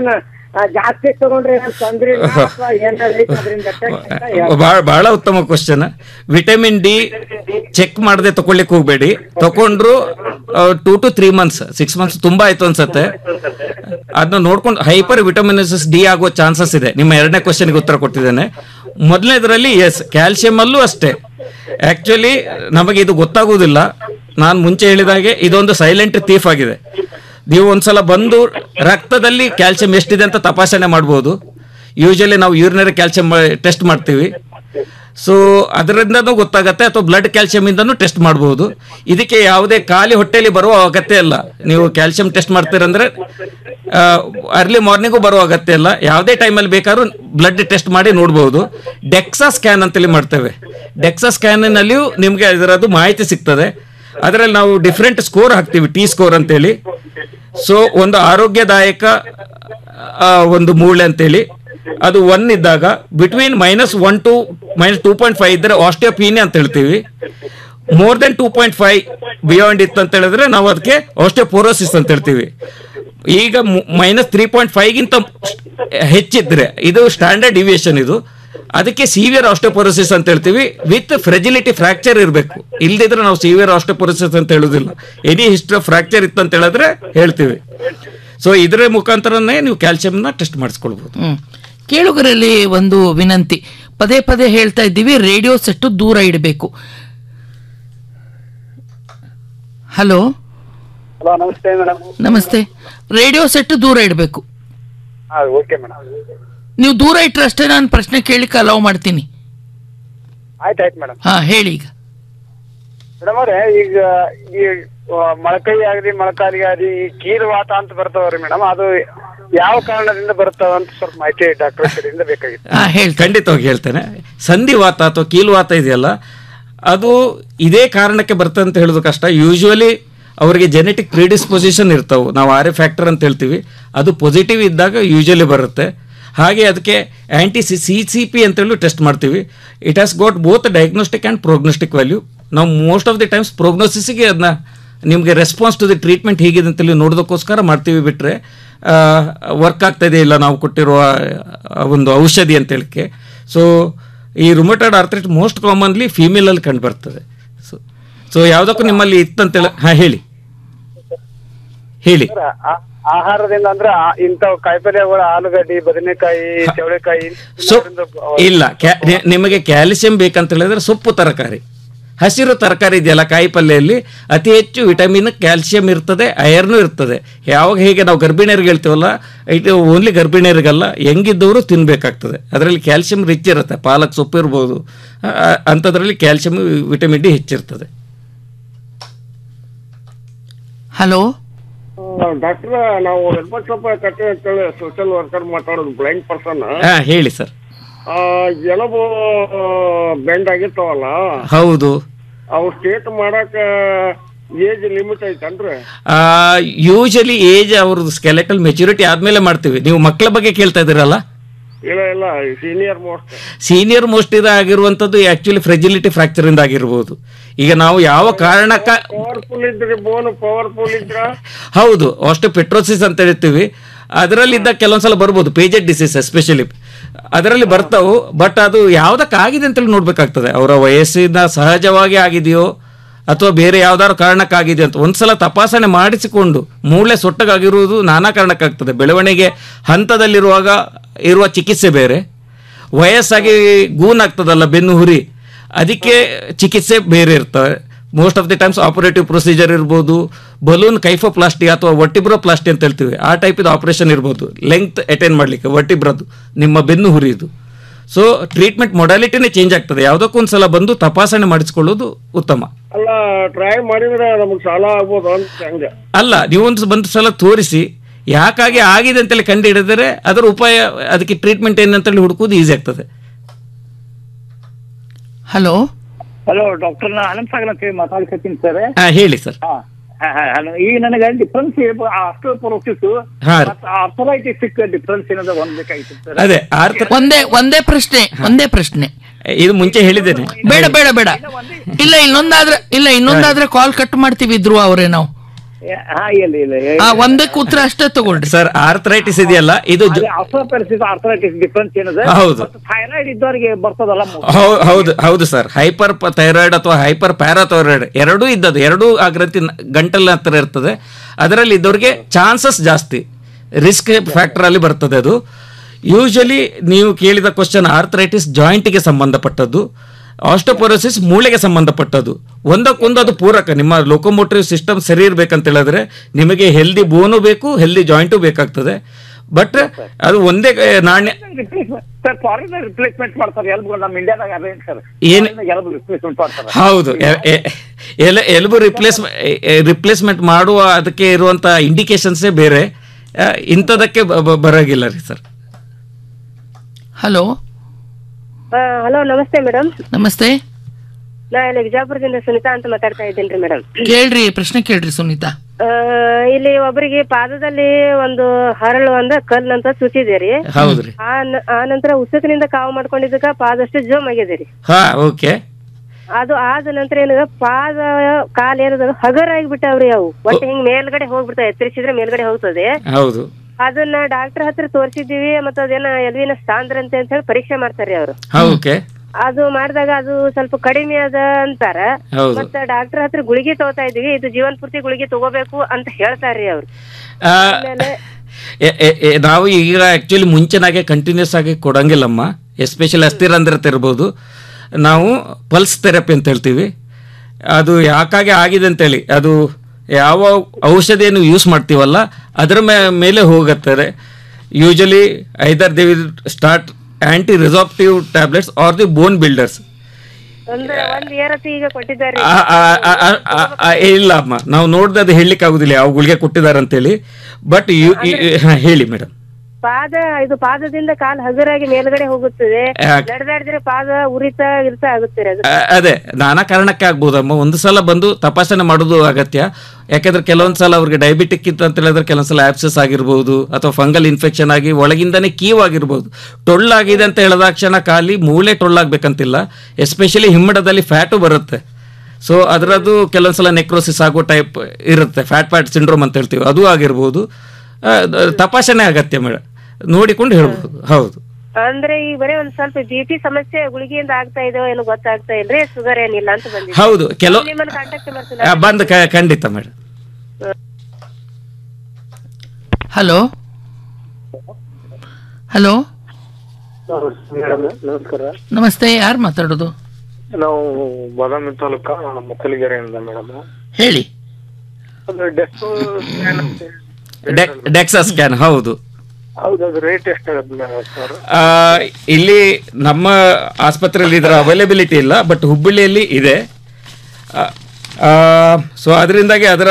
ಆ, ಜಾಸ್ತಿ ತಗೊಂಡ್ರೆ ಏನ್ ತೊಂದ್ರೆ ಇಲ್ಲ ಅಥವಾ ಏನಾರ ಐತೆ ಅದ್ರಿಂದ effect ಅಂತ ಹೇಳ್- ಬಹಳ ಬಹಳ ಉತ್ತಮ ಕ್ವಶನ್ ವಿಟಮಿನ್ ಡಿ ಚೆಕ್ ಮಾಡದೆ ತಗೊಳ್ಳಿಕ್ ಹೋಗ್ಬೇಡಿ ತಕೊಂಡ್ರು two to three months six months ತುಂಬಾ ಆಯ್ತು ಅನ್ಸತ್ತೆ ಅದನ್ನ ನೋಡ್ಕೊಂಡು ಹೈಪರ್ ವಿಟಮಿನಸಿಸ್ ಡಿ ಆಗೋ ಚಾನ್ಸಸ್ ಇದೆ ನಿಮ್ಮ ಎರಡನೇ ಕ್ವಶನ್ಗೆ ಉತ್ತರ ಕೊಟ್ಟಿದ್ದೇನೆ ಮೊದಲನೇದರಲ್ಲಿ ಎಸ್ ಕ್ಯಾಲ್ಸಿಯಂ ಅಲ್ಲೂ ಅಷ್ಟೇ ಆಕ್ಚುಲಿ ನಮಗೆ ಇದು ಗೊತ್ತಾಗುವುದಿಲ್ಲ ನಾನು ಮುಂಚೆ ಹೇಳಿದಾಗೆ ಇದೊಂದು ಸೈಲೆಂಟ್ ಥೀಫ್ ಆಗಿದೆ ನೀವು ಒಂದ್ಸಲ ಬಂದು ರಕ್ತದಲ್ಲಿ ಕ್ಯಾಲ್ಸಿಯಂ ಎಷ್ಟಿದೆ ಅಂತ ತಪಾಸಣೆ ಮಾಡ್ಬೋದು ಯೂಶಲಿ ನಾವು ಯೂರಿನರಿ ಕ್ಯಾಲ್ಸಿಯಂ ಟೆಸ್ಟ್ ಮಾಡ್ತೀವಿ ಸೊ ಅದರಿಂದನೂ ಗೊತ್ತಾಗತ್ತೆ ಅಥವಾ ಬ್ಲಡ್ ಕ್ಯಾಲ್ಸಿಯಂ ಟೆಸ್ಟ್ ಮಾಡಬಹುದು ಇದಕ್ಕೆ ಯಾವುದೇ ಖಾಲಿ ಹೊಟ್ಟೆಯಲ್ಲಿ ಬರುವ ಅಗತ್ಯ ಇಲ್ಲ ನೀವು ಕ್ಯಾಲ್ಸಿಯಂ ಟೆಸ್ಟ್ ಮಾಡ್ತೀರಂದ್ರೆ ಅರ್ಲಿ ಮಾರ್ನಿಂಗು ಬರುವ ಅಗತ್ಯ ಇಲ್ಲ ಯಾವುದೇ ಟೈಮಲ್ಲಿ ಬೇಕಾದ್ರೂ ಬ್ಲಡ್ ಟೆಸ್ಟ್ ಮಾಡಿ ನೋಡ್ಬೋದು ಡೆಕ್ಸಾ ಸ್ಕ್ಯಾನ್ ಅಂತೇಳಿ ಮಾಡ್ತೇವೆ ಡೆಕ್ಸಾ ಸ್ಕ್ಯಾನಿನಲ್ಲಿಯೂ ನಿಮಗೆ ಇದರದ್ದು ಮಾಹಿತಿ ಸಿಗ್ತದೆ ಅದರಲ್ಲಿ ನಾವು ಡಿಫ್ರೆಂಟ್ ಸ್ಕೋರ್ ಹಾಕ್ತೀವಿ ಟಿ ಸ್ಕೋರ್ ಅಂತೇಳಿ ಸೊ ಒಂದು ಆರೋಗ್ಯದಾಯಕ ಆ, ಒಂದು ಮೂಳೆ ಅಂತೇಳಿ ಅದು ಒನ್ ಇದ್ದಾಗ between minus one to minus two point five ಇದ್ದರೆ ಆಸ್ಟಿಯೋಪೀನಿ ಅಂತ ಹೇಳ್ತೀವಿ more than two point five beyond ಇತ್ತು ಅಂತ ಹೇಳಿದ್ರೆ ನಾವು ಅದಕ್ಕೆ ಆಸ್ಟಿಯೋಪೋರೋಸಿಸ್ ಅಂತ ಹೇಳ್ತೀವಿ ಈಗ ಮೈನಸ್ ತ್ರೀ ಪಾಯಿಂಟ್ ಫೈವ್ಗಿಂತ ಹೆಚ್ಚಿದ್ರೆ ಇದು ಸ್ಟ್ಯಾಂಡರ್ಡ್ ಡಿವಿಯೇಷನ್ ಇದು ಅದಕ್ಕೆ ಸಿವಿಯರ್ ಆಸ್ಟೋಪೊರೋಸಿಸ್ ಅಂತ ಹೇಳ್ತೀವಿ ವಿತ್ ಫ್ರೆಜಿಲಿಟಿ ಫ್ರಾಕ್ಚರ್ ಇರಬೇಕು ಇಲ್ದಿದ್ರೆ ನಾವು ಸಿವಿಯರ್ ಆಸ್ಟೋಪೊರೋಸಿಸ್ ಅಂತ ಹೇಳುದಿಲ್ಲ ಎನಿ ಹಿಸ್ಟ್ರಿ ಆಫ್ ಫ್ರಾಕ್ಚರ್ ಇತ್ತು ಅಂತ ಹೇಳಿದ್ರೆ ಹೇಳ್ತೀವಿ ಸೊ ಇದರ ಮುಖಾಂತರನೇ ನೀವು ಕ್ಯಾಲ್ಸಿಯಂನ ಟೆಸ್ಟ್ ಮಾಡಿಸ್ಕೊಳ್ಬೋದು ಹ್ಮ್ ಕೇಳುಗರಲ್ಲಿ ಒಂದು ವಿನಂತಿ ಪದೇ ಪದೇ ಹೇಳ್ತಾ ಇದ್ದೀವಿ ರೇಡಿಯೋ ಸೆಟ್ಟು ದೂರ ಇಡಬೇಕು ಹಲೋ ಹಲೋ ನಮಸ್ತೆ ಮೇಡಮ್ ನಮಸ್ತೆ ರೇಡಿಯೋ ಸೆಟ್ ದೂರ ಇಡಬೇಕು ಹಾ ಓಕೆ ಮೇಡಮ್ ನೀವು ದೂರ ಇಟ್ಟರೆ ಅಷ್ಟೇ ನಾನು ಪ್ರಶ್ನೆ ಕೇಳಲಿಕ್ಕೆ ಅಲೌ ಮಾಡ್ತೀನಿ ಆಯ್ತು ಆಯ್ತು ಮೇಡಮ್ ಹಾ ಹೇಳಿ ಈಗ ಮೇಡಮ್ ಅವ್ರೆ ಈಗ ಈ ಆ, ಮೊಳಕೈ ಆಗಲಿ ಮೊಳಕಾಲಿಗೆ ಆಗಲಿ ಈ ಕೀಲುವಾತ ಅಂತ ಬರ್ತಾವ್ರಿ ಮೇಡಮ್ ಅದು ಯಾವ ಕಾರಣದಿಂದ ಬರ್ತಾವ ಅಂತ ಸ್ವಲ್ಪ ಮಾಹಿತಿ ಡಾಕ್ಟರ್ ಕಡೆಯಿಂದ ಬೇಕಾಗಿತ್ತು ಖಂಡಿತವಾಗಿ ಹೇಳ್ತೇನೆ ಸಂಧಿವಾತ ಅಥವಾ ಕೀಲುವಾತ ಇದೆಯಲ್ಲ ಅದು ಇದೇ ಕಾರಣಕ್ಕೆ ಬರ್ತದೆ ಅಂತ ಹೇಳೋದು ಕಷ್ಟ ಯೂಶುವಲಿ ಅವರಿಗೆ ಜೆನೆಟಿಕ್ ಪ್ರಿಡಿಸ್ಪೊಸಿಷನ್ ಇರ್ತಾವೆ ನಾವು ಆರ್ ಎ ಫ್ಯಾಕ್ಟರ್ ಅಂತ ಹೇಳ್ತೀವಿ ಅದು ಪಾಸಿಟಿವ್ ಇದ್ದಾಗ ಯೂಶಲಿ ಬರುತ್ತೆ ಹಾಗೆ ಅದಕ್ಕೆ anti C C C P ಅಂತೇಳಿ ಟೆಸ್ಟ್ ಮಾಡ್ತೀವಿ it has got both diagnostic and prognostic value ನಾವು ಮೋಸ್ಟ್ ಆಫ್ ದಿ ಟೈಮ್ಸ್ ಪ್ರೋಗ್ನೋಸಿಸ್ಗೆ ಅದನ್ನ ನಿಮಗೆ ರೆಸ್ಪಾನ್ಸ್ ಟು ದಿ ಟ್ರೀಟ್ಮೆಂಟ್ ಹೇಗಿದೆ ಅಂತೇಳಿ ನೋಡೋದಕ್ಕೋಸ್ಕರ ಮಾಡ್ತೀವಿ ಬಿಟ್ಟರೆ ವರ್ಕ್ ಆಗ್ತಾಯಿದೆ ಇಲ್ಲ ನಾವು ಕೊಟ್ಟಿರುವ ಆ, ಒಂದು ಔಷಧಿ ಅಂತ ಹೇಳಿಕೆ ಸೊ ಈ ರುಮಟೆಡ್ ಆರ್ಥ್ರೈಟ್ ಮೋಸ್ಟ್ ಕಾಮನ್ಲಿ ಫೀಮೇಲಲ್ಲಿ ಕಂಡು ಬರ್ತದೆ ಸೊ ಸೊ ಯಾವುದಕ್ಕೂ ನಿಮ್ಮಲ್ಲಿ ಇತ್ತಂತೇಳಿ ಹಾಂ ಹೇಳಿ ಹೇಳಿ ಸರ್, ಆ- ಆಹಾರದಿಂದ ಅಂದ್ರೆ ಆ- ಇಂಥವು ಕಾಯಿಪಲ್ಯಗಳು ಆಲೂಗಡ್ಡಿ ಬದನೆಕಾಯಿ ಚವಳೆಕಾಯಿ ಸೊಪ್ಪು ಇಲ್ಲ ಕ್ಯಾ- ನಿ- ನಿಮಗೆ ಕ್ಯಾಲ್ಸಿಯಂ ಬೇಕಂತ ಹೇಳಿದ್ರೆ ಸೊಪ್ಪು ತರಕಾರಿ ಹಸಿರು ತರಕಾರಿ ಇದೆಯಲ್ಲ ಕಾಯಿ ಪಲ್ಯದಲ್ಲಿ ಅತಿ ಹೆಚ್ಚು ವಿಟಮಿನ್ ಕ್ಯಾಲ್ಸಿಯಂ ಇರ್ತದೆ ಅಯರ್ನು ಇರ್ತದೆ ಯಾವಾಗ ಹೇಗೆ ನಾವು ಗರ್ಭಿಣಿಯರಿಗೆ ಹೇಳ್ತೀವಲ್ಲ ಇದು ಓನ್ಲಿ ಗರ್ಭಿಣಿಯರಿಗಲ್ಲ ಹೆಂಗಿದ್ದವರು ತಿನ್ನಬೇಕಾಗ್ತದೆ ಅದರಲ್ಲಿ ಕ್ಯಾಲ್ಸಿಯಂ ರಿಚ್ ಇರುತ್ತೆ ಪಾಲಕ್ ಸೊಪ್ಪು ಇರ್ಬೋದು ಆ, ಆ, ಅಂಥದ್ರಲ್ಲಿ ಕ್ಯಾಲ್ಸಿಯಂ ವಿಟಮಿನ್ ಡಿ ಹೆಚ್ಚಿರ್ತದೆ ಹಲೋ ಡಾಕ್ಟರ್ ನಾವು ವೆಂಕಟಪ್ಪ ಕಟ್ಟೆ ಅಂತೇಳಿ ಸೋಷಿಯಲ್ ವರ್ಕರ್ ಮಾತಾಡೋದು ಬ್ಲೈಂಡ್ ಪರ್ಸನ್ ಹಾಂ ಹೇಳಿ ಸರ್ ಎಲಬು ಬೆಂಡ್ ಆಗಿರ್ತಾವಲ್ಲ ಹೌದು ಅವು ಸ್ಟೇಟ್ ಮಾಡಕ ಏಜ್ ಲಿಮಿಟ್ ಐತನ್ರಿ ಯೂಶಲಿ ಏಜ್ ಅವ್ರದ್ದು ಸ್ಕೆಲೆಟಲ್ ಮೆಚುರಿಟಿ ಆದಮೇಲೆ ಮಾಡ್ತೀವಿ ನೀವು ಮಕ್ಕಳ ಬಗ್ಗೆ ಕೇಳ್ತಾ ಇದ್ದೀರಲ್ಲ ಇಲ್ಲ ಇಲ್ಲ ಸೀನಿಯರ್ ಮೋಸ್ಟ್ ಸೀನಿಯರ್ ಮೋಸ್ಟ್ ಆಗಿರುವಂಥದ್ದು ಆಕ್ಚುಲಿ ಫ್ರೆಜಿಲಿಟಿ ಫ್ರಾಕ್ಚರ್ ಇಂದ ಆಗಿರ್ಬೋದು ಈಗ ನಾವು ಯಾವ ಕಾರಣಕ್ಕ ಪವರ್ಫುಲ್ ಇದ್ರಿ ಬೋನ್ ಪವರ್ಫುಲ್ ಇದ್ರ ಹೌದು ಅಷ್ಟು ಪೆಟ್ರೋಸಿಸ್ ಅಂತ ಹೇಳ್ತೀವಿ ಅದರಲ್ಲಿದ್ದ ಕೆಲವೊಂದ್ಸಲ ಬರ್ಬೋದು ಪೇಜೆಡ್ ಡಿಸೀಸ್ ಎಸ್ಪೆಷಲಿ ಅದರಲ್ಲಿ ಬರ್ತಾವು ಬಟ್ ಅದು ಯಾವುದಕ್ಕಾಗಿದೆ ಅಂತೇಳಿ ನೋಡ್ಬೇಕಾಗ್ತದೆ ಅವರ ವಯಸ್ಸಿನ ಸಹಜವಾಗಿ ಆಗಿದೆಯೋ ಅಥವಾ ಬೇರೆ ಯಾವ್ದಾದ್ರು ಕಾರಣಕ್ಕಾಗಿದೆ ಅಂತ ಒಂದ್ಸಲ ತಪಾಸಣೆ ಮಾಡಿಸಿಕೊಂಡು ಮೂಳೆ ಸೊಟ್ಟಗಾಗಿರುವುದು ನಾನಾ ಕಾರಣಕ್ಕಾಗ್ತದೆ ಬೆಳವಣಿಗೆ ಹಂತದಲ್ಲಿರುವಾಗ ಇರುವ ಚಿಕಿತ್ಸೆ ಬೇರೆ ವಯಸ್ಸಾಗಿ ಗೂನಾಗ್ತದಲ್ಲ ಬೆನ್ನು ಹುರಿ ಅದಕ್ಕೆ ಚಿಕಿತ್ಸೆ ಬೇರೆ ಇರ್ತವೆ most of the times operative procedure ಇರ್ಬೋದು ಬಲೂನ್ ಕೈಫೋಪ್ಲಾಸ್ಟಿ ಅಥವಾ ವಟಿಬ್ರೋಪ್ಲಾಸ್ಟಿ ಅಂತ ಹೇಳ್ತೀವಿ ಆ ಟೈಪಿದ ಆಪರೇಷನ್ ಇರ್ಬೋದು ಲೆಂತ್ ಅಟೆಂಡ್ ಮಾಡಲಿಕ್ಕೆ ವಟಿಬ್ರದ್ದು ನಿಮ್ಮ ಬೆನ್ನು ಹುರಿದು ಸೊ ಟ್ರೀಟ್ಮೆಂಟ್ ಮೊಡಾಲಿಟಿನೇ ಚೇಂಜ್ ಆಗ್ತದೆ ಯಾವುದಕ್ಕೊಂದು ಸಲ ಬಂದು ತಪಾಸಣೆ ಮಾಡಿಸ್ಕೊಳ್ಳೋದು ಉತ್ತಮ ಅಲ್ಲ ಟ್ರೈ ಮಾಡಿದ್ರೆ ನಮಗ್ ಸಾಲ ಆಗ್ಬೋದು ಅಂತ ಹಂಗ ಅಲ್ಲ ನೀವೊಂದು ಬಂದು ಸಲ ತೋರಿಸಿ ಯಾಕಾಗಿ ಆಗಿದೆ ಅಂತೇಳಿ ಕಂಡು ಹಿಡಿದರೆ ಅದರ ಉಪಾಯ ಅದಕ್ಕೆ ಟ್ರೀಟ್ಮೆಂಟ್ ಏನಂತೇಳಿ ಹುಡುಕೋದು ಈಸಿ ಆಗ್ತದೆ ಹಲೋ ಹಲೋ ಡಾಕ್ಟರ್ ನಾ ಅನಂತ್ ಸಾಗರ್ ಅಂತ ಹೇಳಿ ಮಾತಾಡ್ಕತ್ತೀನಿ ಸರ್ ಹಾ ಹೇಳಿ ಸರ್ ಹಲೋ ಈಗ ನನಗೆ ಡಿಫ್ರೆನ್ಸ್ ಆಸ್ಟ್ರೋಪೊರೋಸಿಸ್ ಹಾ. ಮತ್ತು ಆರ್ಥರೈಟಿಸ್ ಡಿಫ್ರೆನ್ಸ್ ಏನದ ಒಂದ್ ಬೇಕಾಗಿತ್ತು ಸರ್ ಅದೇ ಆರ್ಥ ಒಂದೇ ಒಂದೇ ಪ್ರಶ್ನೆ ಒಂದೇ ಪ್ರಶ್ನೆ ಇದು ಮುಂಚೆ ಹೇಳಿದ್ದೇನೆ ಬೇಡ ಬೇಡ ಬೇಡ ಇಲ್ಲ ಇನ್ನೊಂದಾದ್ರೆ ಇಲ್ಲ ಇನ್ನೊಂದಾದ್ರೆ ಕಾಲ್ ಕಟ್ ಮಾಡ್ತೀವಿ ಧ್ರುವ ಅವರೇ ನಾವು ಹಾ ಇಲ್ಲ ಇಲ್ಲ ಆ, ಒಂದಕ್ಕೆ ಉತ್ತರ ಅಷ್ಟೇ ತಗೊಳ್ರಿ ಸರ್ ಆರ್ಥರೈಟಿಸ್ ಇದೆಯಲ್ಲ ಇದು ಜೊ- ಆರ್ಥೋಪೆರಸಿಸ್ ಆರ್ಥರೈಟಿಸ್ ಡಿಫ್ರೆನ್ಸ್ ಏನದ ಹೌದು. ಥೈರಾಯ್ಡ್ ಇದ್ದವರಿಗೆ ಬರ್ತದಲ್ಲ ಹೌ- ಹೌದು ಹೌದು ಸರ್ ಹೈಪರ್ ಥೈರಾಯ್ಡ್ ಅಥವಾ ಹೈಪರ್ ಪ್ಯಾರಾಥೈರಾಯ್ಡ್ ಎರಡೂ ಇದ್ದದ್ದು ಎರಡೂ ಆ ಗ್ರಂಥಿ ನ- ಗಂಟಲಿನ ಹತ್ರ ಇರ್ತದೆ ಅದರಲ್ಲಿ ಇದ್ದವ್ರಿಗೆ ಚಾನ್ಸಸ್ ಜಾಸ್ತಿ ರಿಸ್ಕ್ ಫ್ಯಾಕ್ಟರ್ ಅಲ್ಲಿ ಬರ್ತದೆ ಅದು ಯೂಶಲಿ ನೀವು ಕೇಳಿದ ಕ್ವಶನ್ ಆರ್ಥರೈಟಿಸ್ ಜಾಯಿಂಟಿಗೆ ಸಂಬಂಧಪಟ್ಟದ್ದು ಆಸ್ಟೋಪೊರೋಸಿಸ್ ಮೂಳೆಗೆ ಸಂಬಂಧಪಟ್ಟದ್ದು ಒಂದಕ್ಕೊಂದು ಅದು ಪೂರಕ ನಿಮ್ಮ ಲೋಕೋಮೋಟಿವ್ ಸಿಸ್ಟಮ್ ಸರಿ ಇರ್ಬೇಕಂತ ಹೇಳಿದ್ರೆ ನಿಮಗೆ ಹೆಲ್ದಿ ಬೋನು ಬೇಕು ಹೆಲ್ದಿ ಜಾಯಿಂಟು ಬೇಕಾಗ್ತದೆ ಬಟ್ ಅದು ಒಂದೇ ಆ, ನಾಣ್ಯ ಸರ್ ಫಾರಿನ್ ರಿಪ್ಲೇಸ್ಮೆಂಟ್ ಮಾಡ್ತಾರೆ ಎಲ್ಬು ನಮ್ಮ ಇಂಡಿಯಾದಾಗ ಅರೇಂಜ್ ಸರ್ ಏನ್- ಎಲ್ಬು ರಿಪ್ಲೇಸ್ಮೆಂಟ್ ಮಾಡ್ತಾರೆ ಹೌದು ಎ- ಎ- ಎಲೆ ಎಲುಬು ರಿಪ್ಲೇಸ್ ರಿಪ್ಲೇಸ್ಮೆಂಟ್ ಮಾಡುವ ಅದಕ್ಕೆ ಇರುವಂತ ಇಂಡಿಕೇಶನ್ಸೇ ಬೇರೆ ಆ, ಇಂಥದಕ್ಕೆ ಬ- ಬ- ಬರೋಗಿಲ್ಲ ರೀ ಸರ್ ಹಲೋ ಹಲೋ ನಮಸ್ತೆ ಮೇಡಮ್ ನಮಸ್ತೆ ನಾ ಇಲ್ಲಿ ವಿಜಯಪುರದಿಂದ ಸುನಿತಾ ಅಂತ ಮಾತಾಡ್ತಾ ಇದ್ದೀನಿ ರೀ ಮೇಡಮ್ ಕೇಳ್ರಿ ಪ್ರಶ್ನೆ ಕೇಳ್ರಿ ಸುನೀತಾ ಇಲ್ಲಿ ಒಬ್ಬರಿಗೆ ಪಾದದಲ್ಲಿ ಒಂದು ಹರಳು ಅಂದ ಕಲ್ಲು ಅಂತ ಚುಚ್ಚಿದೆ ರೀ ಹೌದ್ರಿ ಆ ನ- ಆ ನಂತರ ಉಸುಕಿನಿಂದ ಕಾವು ಮಾಡ್ಕೊಂಡಿದ್ದಕ್ಕ ಪಾದಷ್ಟು ಜೋಮ್ ಆಗಿದೆ ರೀ ಹಾ ಓಕೆ ಅದು ಆದ ನಂತರ ಏನದ ಪಾದ ಕಾಲ್ ಏನದ ಹಗರ್ ಆಗಿಬಿಟ್ಟಾವ್ರಿ ಅವು ಒಟ್ಟು ಹಿಂಗ್ ಮೇಲ್ಗಡೆ ಹೋಗ್ಬಿಡ್ತಾವೆ ಎತ್ತರಿಸಿದ್ರೆ ಮೇಲ್ಗಡೆ ಹೋಗ್ತದೆ ಹೌದು ಅದನ್ನ ಡಾಕ್ಟರ್ ಹತ್ರ ತೋರಿಸಿದೀವಿ ಮತ್ತೆ ಅದೇನ ಎಲ್ವಿನ ಸಾಂದ್ರಂತೆ ಅಂತ ಹೇಳಿ ಪರೀಕ್ಷೆ ಮಾಡ್ತಾರ್ರಿ ಅವರು ಹಾ ಓಕೆ ಅದು ಮಾಡಿದಾಗ ಅದು ಸ್ವಲ್ಪ ಕಡಿಮೆ ಅದ ಅಂತಾರ ಹೌದು. ಮತ್ತ ಡಾಕ್ಟರ್ ಹತ್ರ ಗುಳಿಗೆ ತಗೋತಾ ಇದೀವಿ ಇದು ಜೀವನ್ ಪೂರ್ತಿ ಗುಳಿಗೆ ತಗೋಬೇಕು ಅಂತ ಹೇಳ್ತಾರ್ರಿ ಅವ್ರು ಆ, ಆಮೇಲೆ ಎ- ಎ- ಎ- ನಾವು ಈಗ ಆಕ್ಚುಲಿ ಮುಂಚೆನಾಗೆ ಕಂಟಿನ್ಯೂಸ್ ಆಗಿ ಕೊಡಂಗಿಲ್ಲಮ್ಮ ಎಸ್ಪೆಷಲಿ ಅಸ್ಥಿರಂಧ್ರತೆ ಇರ್ಬೋದು ನಾವು ಪಲ್ಸ್ ಥೆರಪಿ ಅಂತ ಹೇಳ್ತೀವಿ ಅದು ಯಾಕಾಗಿ ಆಗಿದೆ ಅಂತೇಳಿ ಅದು ಯಾವ ಔಷಧಿಯನ್ನು ಯೂಸ್ ಮಾಡ್ತೀವಲ್ಲ ಅದರ ಮೇ- ಮೇಲೆ ಹೋಗುತ್ತಾರೆ usually either they will start anti resorptive tablets or the bone builders ಒಂದ್ ಒಂದ್ ಏರತಿ ಈಗ ಕೊಟ್ಟಿದ್ದಾರೆ ಆ- ಆ- ಆ- ಆ- ಆ- ಆ- ಇಲ್ಲ ಅಮ್ಮ ನಾವು ನೋಡ್ದೆ ಅದು ಹೇಳಲಿಕ್ಕೆ ಆಗುದಿಲ್ಲ ಯಾವ ಗುಳಿಗೆ ಕೊಟ್ಟಿದ್ದಾರೆ ಅಂತೇಳಿ ಬಟ್ ಹೇಳಿ ಮೇಡಮ್ ಪಾದ ಇದು ಪಾದದಿಂದ ಕಾಲ್ ಹಗುರಾಗಿ ಮೇಲ್ಗಡೆ ಹೋಗುತ್ತದೆ ಯಾಕ್- ನಡೆದಾಡಿದ್ರೆ ಪಾದ ಉರಿತಾ ಇರ್ತಾ ಆಗುತ್ತೆ ರೀ ಅದು ಆ, ಅದೇ ನಾನಾ ಕಾರಣಕ್ಕೆ ಆಗ್ಬೋದಮ್ಮ ಒಂದು ಸಲ ಬಂದು ತಪಾಸಣೆ ಮಾಡೋದು ಅಗತ್ಯ ಯಾಕಂದ್ರೆ ಕೆಲವೊಂದು ಸಲ ಅವ್ರಿಗೆ ಡಯಾಬಿಟಿಕ್ ಇತ್ತು ಅಂತ ಹೇಳಿದ್ರೆ ಕೆಲವೊಂದು ಸಲ ಆಪ್ಸಸ್ ಆಗಿರ್ಬೋದು ಅಥವಾ ಫಂಗಲ್ ಇನ್ಫೆಕ್ಷನ್ ಆಗಿ ಒಳಗಿಂದನೇ ಕೀವ್ ಆಗಿರ್ಬೋದು ಟೊಳ್ಳಾಗಿದೆ ಅಂತ ಹೇಳಿದಾಕ್ಷಣ ಖಾಲಿ ಮೂಳೆ ಟೊಳ್ಳಾಗಬೇಕಂತಿಲ್ಲ ಎಸ್ಪೆಷಲಿ ಹಿಮ್ಮಡದಲ್ಲಿ ಫ್ಯಾಟು ಬರುತ್ತೆ ಸೊ ಅದರದ್ದು ಕೆಲವೊಂದು ಸಲ ನೆಕ್ರೋಸಿಸ್ ಆಗೋ ಟೈಪ್ ಇರುತ್ತೆ ಫ್ಯಾಟ್ ಫ್ಯಾಟ್ ಸಿಂಡ್ರೋಮ್ ಅಂತ ಹೇಳ್ತೀವಿ ಅದು ಆಗಿರ್ಬೋದು ಆ, ದ- ತಪಾಸಣೆ ಅಗತ್ಯ ಮೇಡಮ್ ನೋಡಿಕೊಂಡು ಹೇಳ್ಬೋದು ಹೌದು ಅಂದ್ರೆ ಈಗ ಬರೀ ಒಂದ್ ಸ್ವಲ್ಪ ಬಿ ಪಿ ಸಮಸ್ಯೆ ಗುಳಿಗೆಯಿಂದ ಆಗ್ತಾ ಇದೋ ಏನೋ ಗೊತ್ತಾಗ್ತಾ ಇಲ್ರಿ ಶುಗರ್ ಏನಿಲ್ಲ ಅಂತ ಬಂದಿದೆ ಹೌದು, ಕೆಲವು- ನಿಮ್ಮನ್ನ ಕಾಂಟ್ಯಾಕ್ಟ್ ಮಾಡ್ತೀನಿ ಆ, ಬಂದು ಕ- ಖಂಡಿತ ಮೇಡಮ್ ಹಲೋ ಹಲೋ ಮೇಡಮ್ ನಮಸ್ಕಾರ ನಮಸ್ತೆ ಯಾರು ಮಾತಾಡೋದು ನಾವು ಬಾದಾಮಿ ತಾಲೂಕ ಮಕ್ಕಲಿಗೆರೆಯಿಂದ ಮೇಡಮ್ ಹೇಳಿ ಅದು ಡೆಸ್ಕ್ ಡೆಕ್ಸಾ ಸ್ಕ್ಯಾನ್ ಹೌದು ಹೌದು ಅದು ರೇಟ್ ಎಷ್ಟಾಗುತ್ತೆ ಸರ್ ಆ, ಇಲ್ಲಿ ನಮ್ಮ ಆಸ್ಪತ್ರೆಯಲ್ಲಿ ಇದರ ಅವೈಲೇಬಿಲಿಟಿ ಇಲ್ಲ ಬಟ್ ಹುಬ್ಬಳ್ಳಿಯಲ್ಲಿ ಇದೆ ಸೊ ಅದರಿಂದಾಗಿ ಅದರ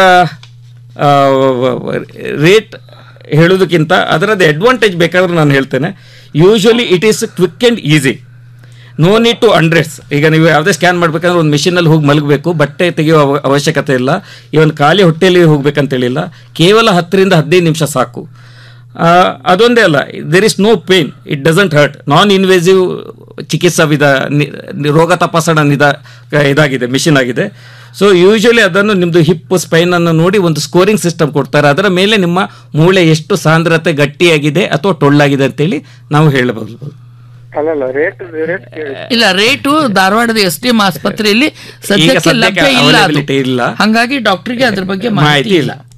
ರೇಟ್ ಹೇಳೋದಕ್ಕಿಂತ ಅದರದ್ದು ಅಡ್ವಾಂಟೇಜ್ ಬೇಕಾದ್ರೆ ನಾನು ಹೇಳ್ತೇನೆ usually it is quick and easy no need to undress ಈಗ ನೀವು ಯಾವುದೇ ಸ್ಕ್ಯಾನ್ ಮಾಡ್ಬೇಕಂದ್ರೆ ಒಂದು ಮಿಷಿನಲ್ಲಿ ಹೋಗಿ ಮಲಗಬೇಕು ಬಟ್ಟೆ ತೆಗೆಯುವ ಅವ- ಅವಶ್ಯಕತೆ ಇಲ್ಲ ಇವನ್ ಖಾಲಿ ಹೊಟ್ಟೆಯಲ್ಲಿ ಹೋಗ್ಬೇಕಂತೇಳಿಲ್ಲ ಕೇವಲ ಹತ್ತರಿಂದ ಹದಿನೈದು ನಿಮಿಷ ಸಾಕು ಆ, ಅದೊಂದೇ ಅಲ್ಲ there is no pain it doesn't hurt non invasive ಚಿಕಿತ್ಸಾ ವಿಧ ನಿ- ನಿ- ರೋಗ ತಪಾಸಣಾ ನಿಧ ಇದಾಗಿದೆ ಮಿಷಿನ್ ಆಗಿದೆ ಸೊ ಯೂಶಲಿ ಅದನ್ನು ನಿಮ್ಮದು ಹಿಪ್ ಸ್ಪೈನ್ ಅನ್ನು ನೋಡಿ ಒಂದು ಸ್ಕೋರಿಂಗ್ ಸಿಸ್ಟಮ್ ಕೊಡ್ತಾರೆ ಅದರ ಮೇಲೆ ನಿಮ್ಮ ಮೂಳೆ ಎಷ್ಟು ಸಾಂದ್ರತೆ ಗಟ್ಟಿಯಾಗಿದೆ ಅಥವಾ ಟೊಳ್ಳಾಗಿದೆ ಅಂತೇಳಿ ನಾವು ಹೇಳಬಹುದು ಅಲ್ಲಲ್ಲ ರೇಟ್ ರೇಟ್ ಕೇಳಿ ಇಲ್ಲ ರೇಟು ಧಾರವಾಡದ ಎಸ್ ಡಿ ಎಂ ಆಸ್ಪತ್ರೆಯಲ್ಲಿ ಸದ್ಯಕ್ಕೆ ಸದ್ಯಕ್ಕೆ ಲಭ್ಯ ಇಲ್ಲ ಅದು. availability ಇಲ್ಲ. ಹಂಗಾಗಿ ಡಾಕ್ಟರ್ಗೆ ಅದ್ರ ಬಗ್ಗೆ ಮಾಹಿತಿ ಮಾಹಿತಿ ಇಲ್ಲ ಇಲ್ಲ.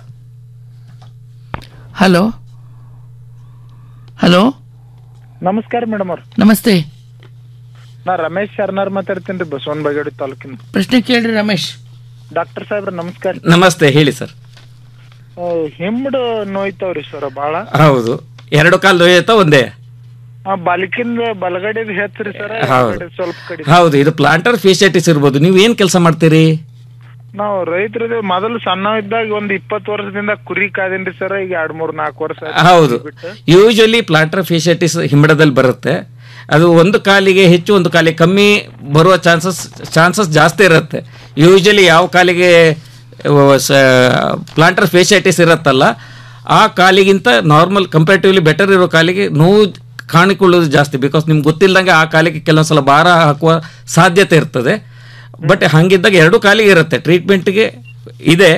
ಹಲೋ ಹಲೋ ನಮಸ್ಕಾರ ಮೇಡಮ್ ಅವ್ರ ನಮಸ್ತೆ ನಾ ರಮೇಶ್ ಶರ್ನಾರ್ ಮಾತಾಡ್ತೀನಿ ರೀ ಬಸವನ ಬಾಗೇವಾಡಿ ತಾಲೂಕಿನ ಪ್ರಶ್ನೆ ಕೇಳ್ರಿ ರಮೇಶ್ ಡಾಕ್ಟರ್ ಸಾಹೇಬ್ರ ನಮಸ್ಕಾರ ನಮಸ್ತೆ ಹೇಳಿ ಸರ್ ಆ, ಹಿಮ್ಮಡು ನೋಯ್ತಾವ್ರಿ ಸರ್ ಬಾಳ ಹೌದು ಎರಡು ಕಾಲು ದೊಯ್ಯತ್ತ ಒಂದೇ ಆ ಬಾಲಿಕಿಂದ ಬಲಗಡೆದು ಹೆಚ್ಚ್ರಿ ಸರ್ ಹೌದು ಸ್ವಲ್ಪ ಕಡಿಮೆ ಹೌದು ಇದು ಪ್ಲಾಂಟರ್ ಫೇಶಿಯಟಿಸ್ ಇರ್ಬೋದು ನೀವು ಏನ್ ಕೆಲಸ ಮಾಡ್ತೀರಿ ನಾವು ರೈತರದೇ ಮೊದಲು ಸಣ್ಣ ಇದ್ದಾಗ ಒಂದ್ ಇಪ್ಪತ್ತು ವರ್ಷದಿಂದ ಕುರಿ ಕಾದೇನ್ರಿ ಸರ್ ಈಗ ಎರಡ್ ಮೂರ್ ನಾಲ್ಕು ವರ್ಷ ಆಯ್ತು ಹೌದು ಬಿಟ್ಟು. ಯೂಶಲಿ ಪ್ಲಾಂಟರ್ ಫೇಶಿಯಟಿಸ್ ಹಿಮ್ಮಡದಲ್ಲಿ ಬರುತ್ತೆ ಅದು ಒಂದು ಕಾಲಿಗೆ ಹೆಚ್ಚು ಒಂದು ಕಾಲಿಗೆ ಕಮ್ಮಿ ಬರುವ ಚಾನ್ಸಸ್ ಚಾನ್ಸಸ್ ಜಾಸ್ತಿ ಇರುತ್ತೆ ಯೂಶಲಿ ಯಾವ ಕಾಲಿಗೆ ಪ್ಲಾಂಟರ್ ಫೇಶಿಯಟಿಸ್ ಇರುತ್ತಲ್ಲ ಆ ಕಾಲಿಗಿಂತ ನಾರ್ಮಲ್ ಕಂಪೇರಿಟಿವ್ಲಿ ಬೆಟರ್ ಇರೋ ಕಾಲಿಗೆ ನೋವು ಕಾಣಿಕೊಳ್ಳೋದು ಜಾಸ್ತಿ ಬಿಕಾಸ್ ನಿಮ್ಗೆ ಗೊತ್ತಿಲ್ಲದಂಗೆ ಆ ಕಾಲಿಗೆ ಕೆಲವೊಂದ್ಸಲ ಭಾರ ಹಾಕುವ ಸಾಧ್ಯತೆ ಇರ್ತದೆ ಬಟ್ ಹಂಗಿದ್ದಾಗ ಎರಡು ಕಾಲಿಗೆ ಇರುತ್ತೆ ಟ್ರೀಟ್ಮೆಂಟ್ಗೆ ಇದೆ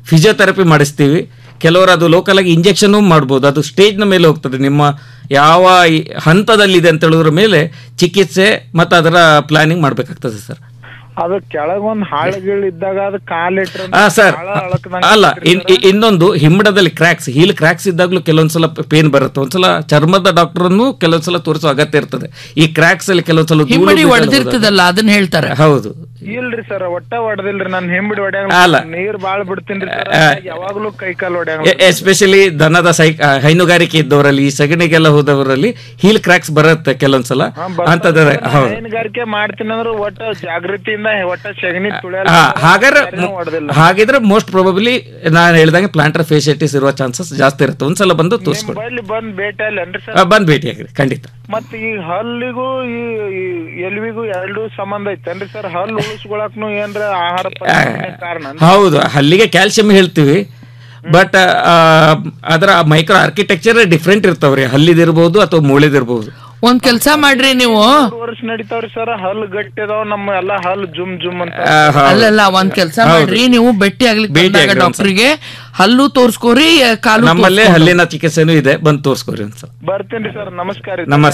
ಫಿಸಿಯೋಥೆರಪಿ ಮಾಡಿಸ್ತೀವಿ ಕೆಲವರು ಅದು ಲೋಕಲ್ ಆಗಿ ಇಂಜೆಕ್ಷನ್ ಮಾಡ್ಬೋದು ಅದು ಸ್ಟೇಜ್ನ ಮೇಲೆ ಹೋಗ್ತದೆ ನಿಮ್ಮ ಯಾವ ಈ ಹಂತದಲ್ಲಿದೆ ಅಂತ ಹೇಳೋದ್ರ ಮೇಲೆ ಚಿಕಿತ್ಸೆ ಮತ್ತು ಅದರ ಪ್ಲಾನಿಂಗ್ ಮಾಡಬೇಕಾಗ್ತದೆ ಸರ್ ಅದು ಕೆಳಗೊಂದ್ ಹಾಳುಗಳು ಇದ್ದಾಗ ಅದು ಕಾಲಿಟ್ರೆ ಹಾ ಸರ್ ಹಾಳ ಅಳಕ್ದಂಗ್ ಅಲ್ಲ ಆಗ್ತದ್ರಿ ಇನ್- ಇ- ಇನ್ನೊಂದು ಹಿಮ್ಮಡದಲ್ಲಿ ಕ್ರ್ಯಾಕ್ಸ್ ಹೀಲ್ ಕ್ರ್ಯಾಕ್ಸ್ ಇದ್ದಾಗಲೂ ಕೆಲವೊಂದ್ಸಲ ಪೇನ್ ಬರುತ್ತೆ ಒಂದ್ಸಲ ಚರ್ಮದ ಡಾಕ್ಟರ್ನು ಕೆಲವೊಂದ್ಸಲ ತೋರಿಸೋ ಅಗತ್ಯ ಇರ್ತದೆ ಈ ಕ್ರ್ಯಾಕ್ಸ್ ಅಲ್ಲಿ ಕೆಲವೊಂದ್ಸಲ ಧೂಳು ಹಿಮ್ಮಡಿ ಬಿದ್ದೆಲ್ಲ ಒಡೆದಿರ್ತದಲ್ಲ ಅದನ್ನ ಹೇಳ್ತಾರೆ ಹೌದು ಇಲ್ರಿ ಸರ್ ಒಟ್ಟ ಹೊಡೆದಿಲ್ರಿ ನಾನು ಹಿಂಬಿಡಿ ಹೊಡ್ಯಾಂಗ ಅಲ್ಲ. ನೀರ್ ಬಾಳ್ ಬಿಡ್ತೀನಿ ಸರ್ ಆ. ಯಾವಾಗ್ಲೂ ಕೈ ಕಾಲು ಹೊಡ್ಯಾಂಗ ಎಸ್ಪೆಷಲಿ ದನದ ಸೈ ಆ, ಹೈನುಗಾರಿಕೆ ಇದ್ದವರಲ್ಲಿ ಈ ಸಗಣಿಗೆಲ್ಲ ಹೋದವರಲ್ಲಿ ಹೀಲ್ ಕ್ರ್ಯಾಕ್ಸ್ ಬರುತ್ತೆ ಕೆಲವೊಂದ್ಸಲ ಅಂತದ ಹೌದು ಹೈನುಗಾರಿಕೆ ಮಾಡ್ತೀನಿ ಅಂದ್ರೆ ಒಟ್ಟ ಜಾಗೃತಿಯಿಂದ ಒಟ್ಟ ಸಗಣಿ ತುಳಿಯಲ್ಲ ಹಾ, ಹಾಗಾದ್ರೆ ಯಾರಿಗೂ ಹೊಡ್ದಿಲ್ಲ ಹಾಗಿದ್ರೆ ಮೋಸ್ಟ್ ಪ್ರಾಬಬ್ಲಿ ನಾನು ಹೇಳ್ದಂಗೆ ಪ್ಲಾಂಟರ್ ಫೇಶಿಯಟಿಸ್ ಇರುವ ಚಾನ್ಸಸ್ ಜಾಸ್ತಿ ಇರುತ್ತೆ ಒಂದ್ಸಲ ಬಂದು ತೋರಿಸ್ಕೊಡಿ ಮೊಬೈಲ್ ಬಂದ್ ಭೇಟಿ ಅಲ್ಲೇನ್ರಿ ಆ, ಸರ್ ಬಂದ್ ಭೇಟಿಯಾಗ್ರಿ ಖಂಡಿತ ಮತ್ ಈ ಹಲ್ಲಿಗೂ ಈ ಈ ಎಲ್ವಿಗೂ ಎರಡು ಸಂಬಂಧ ಐತೇನ್ರಿ ಸರ್ ಹಲ್ಲು ಉಳಿಸ್ಕೊಳಕ್ನು ಏನ್ರ ಆಹಾರ ಪದ್ಧತಿನೇ ಕಾರಣ ಹೌದು ಅಲ್ಲಿಗೆ ಕ್ಯಾಲ್ಸಿಯಂ ಹೇಳ್ತೀವಿ ಬಟ್ ಅದರ ಮೈಕ್ರೋ ಆರ್ಕಿಟೆಕ್ಚರ್ ಡಿಫ್ರೆಂಟ್ ಇರ್ತಾವ್ರಿ ಹಲ್ಲಿದಿರ್ಬೋದು ಅಥವಾ ಮೂಳೆದಿರ್ಬೋದು ಒಂದ್ ಕೆಲ್ಸ ಮಾಡ್ರಿ ನೀವು ವರ್ಷ ನಡೀತಾವ್ರಿ ಸರ್ ಹಲ್ಲು ಗಟ್ಟಿ ಅದಾವ ನಮ್ಮ ಎಲ್ಲಾ ಹಲ್ಲು ಜುಮ್ ಜುಮ್ ಅಂತ ಆ, ಹೌದು. ಅಲ್ಲಲ್ಲ ಒಂದ್ ಕೆಲ್ಸ ಹೌದು. ಮಾಡ್ರಿ ನೀವು ಭೇಟಿ ಆಗ್ಲಿಕ್ಕೆ ಭೇಟಿ ಬಂದಾಗ ಆಗ್ರಿ ಒಂದ್ಸಲ. ಡಾಕ್ಟರ್ಗೆ ಹಲ್ಲು ತೋರ್ಸ್ಕೋರಿ ಕಾಲು ನಮ್ಮಲ್ಲೇ ತೋರ್ಸ್ಕೊಂಡು. ಹಲ್ಲಿನ ಚಿಕಿತ್ಸೆನೂ ಇದೆ ಬಂದು ತೋರಿಸ್ಕೊರಿ ಒಂದ್ಸಲ ಬರ್ತೀನಿ ಸರ್ ನಮಸ್ಕಾರ ರೀ. ನಮಸ್ತೆ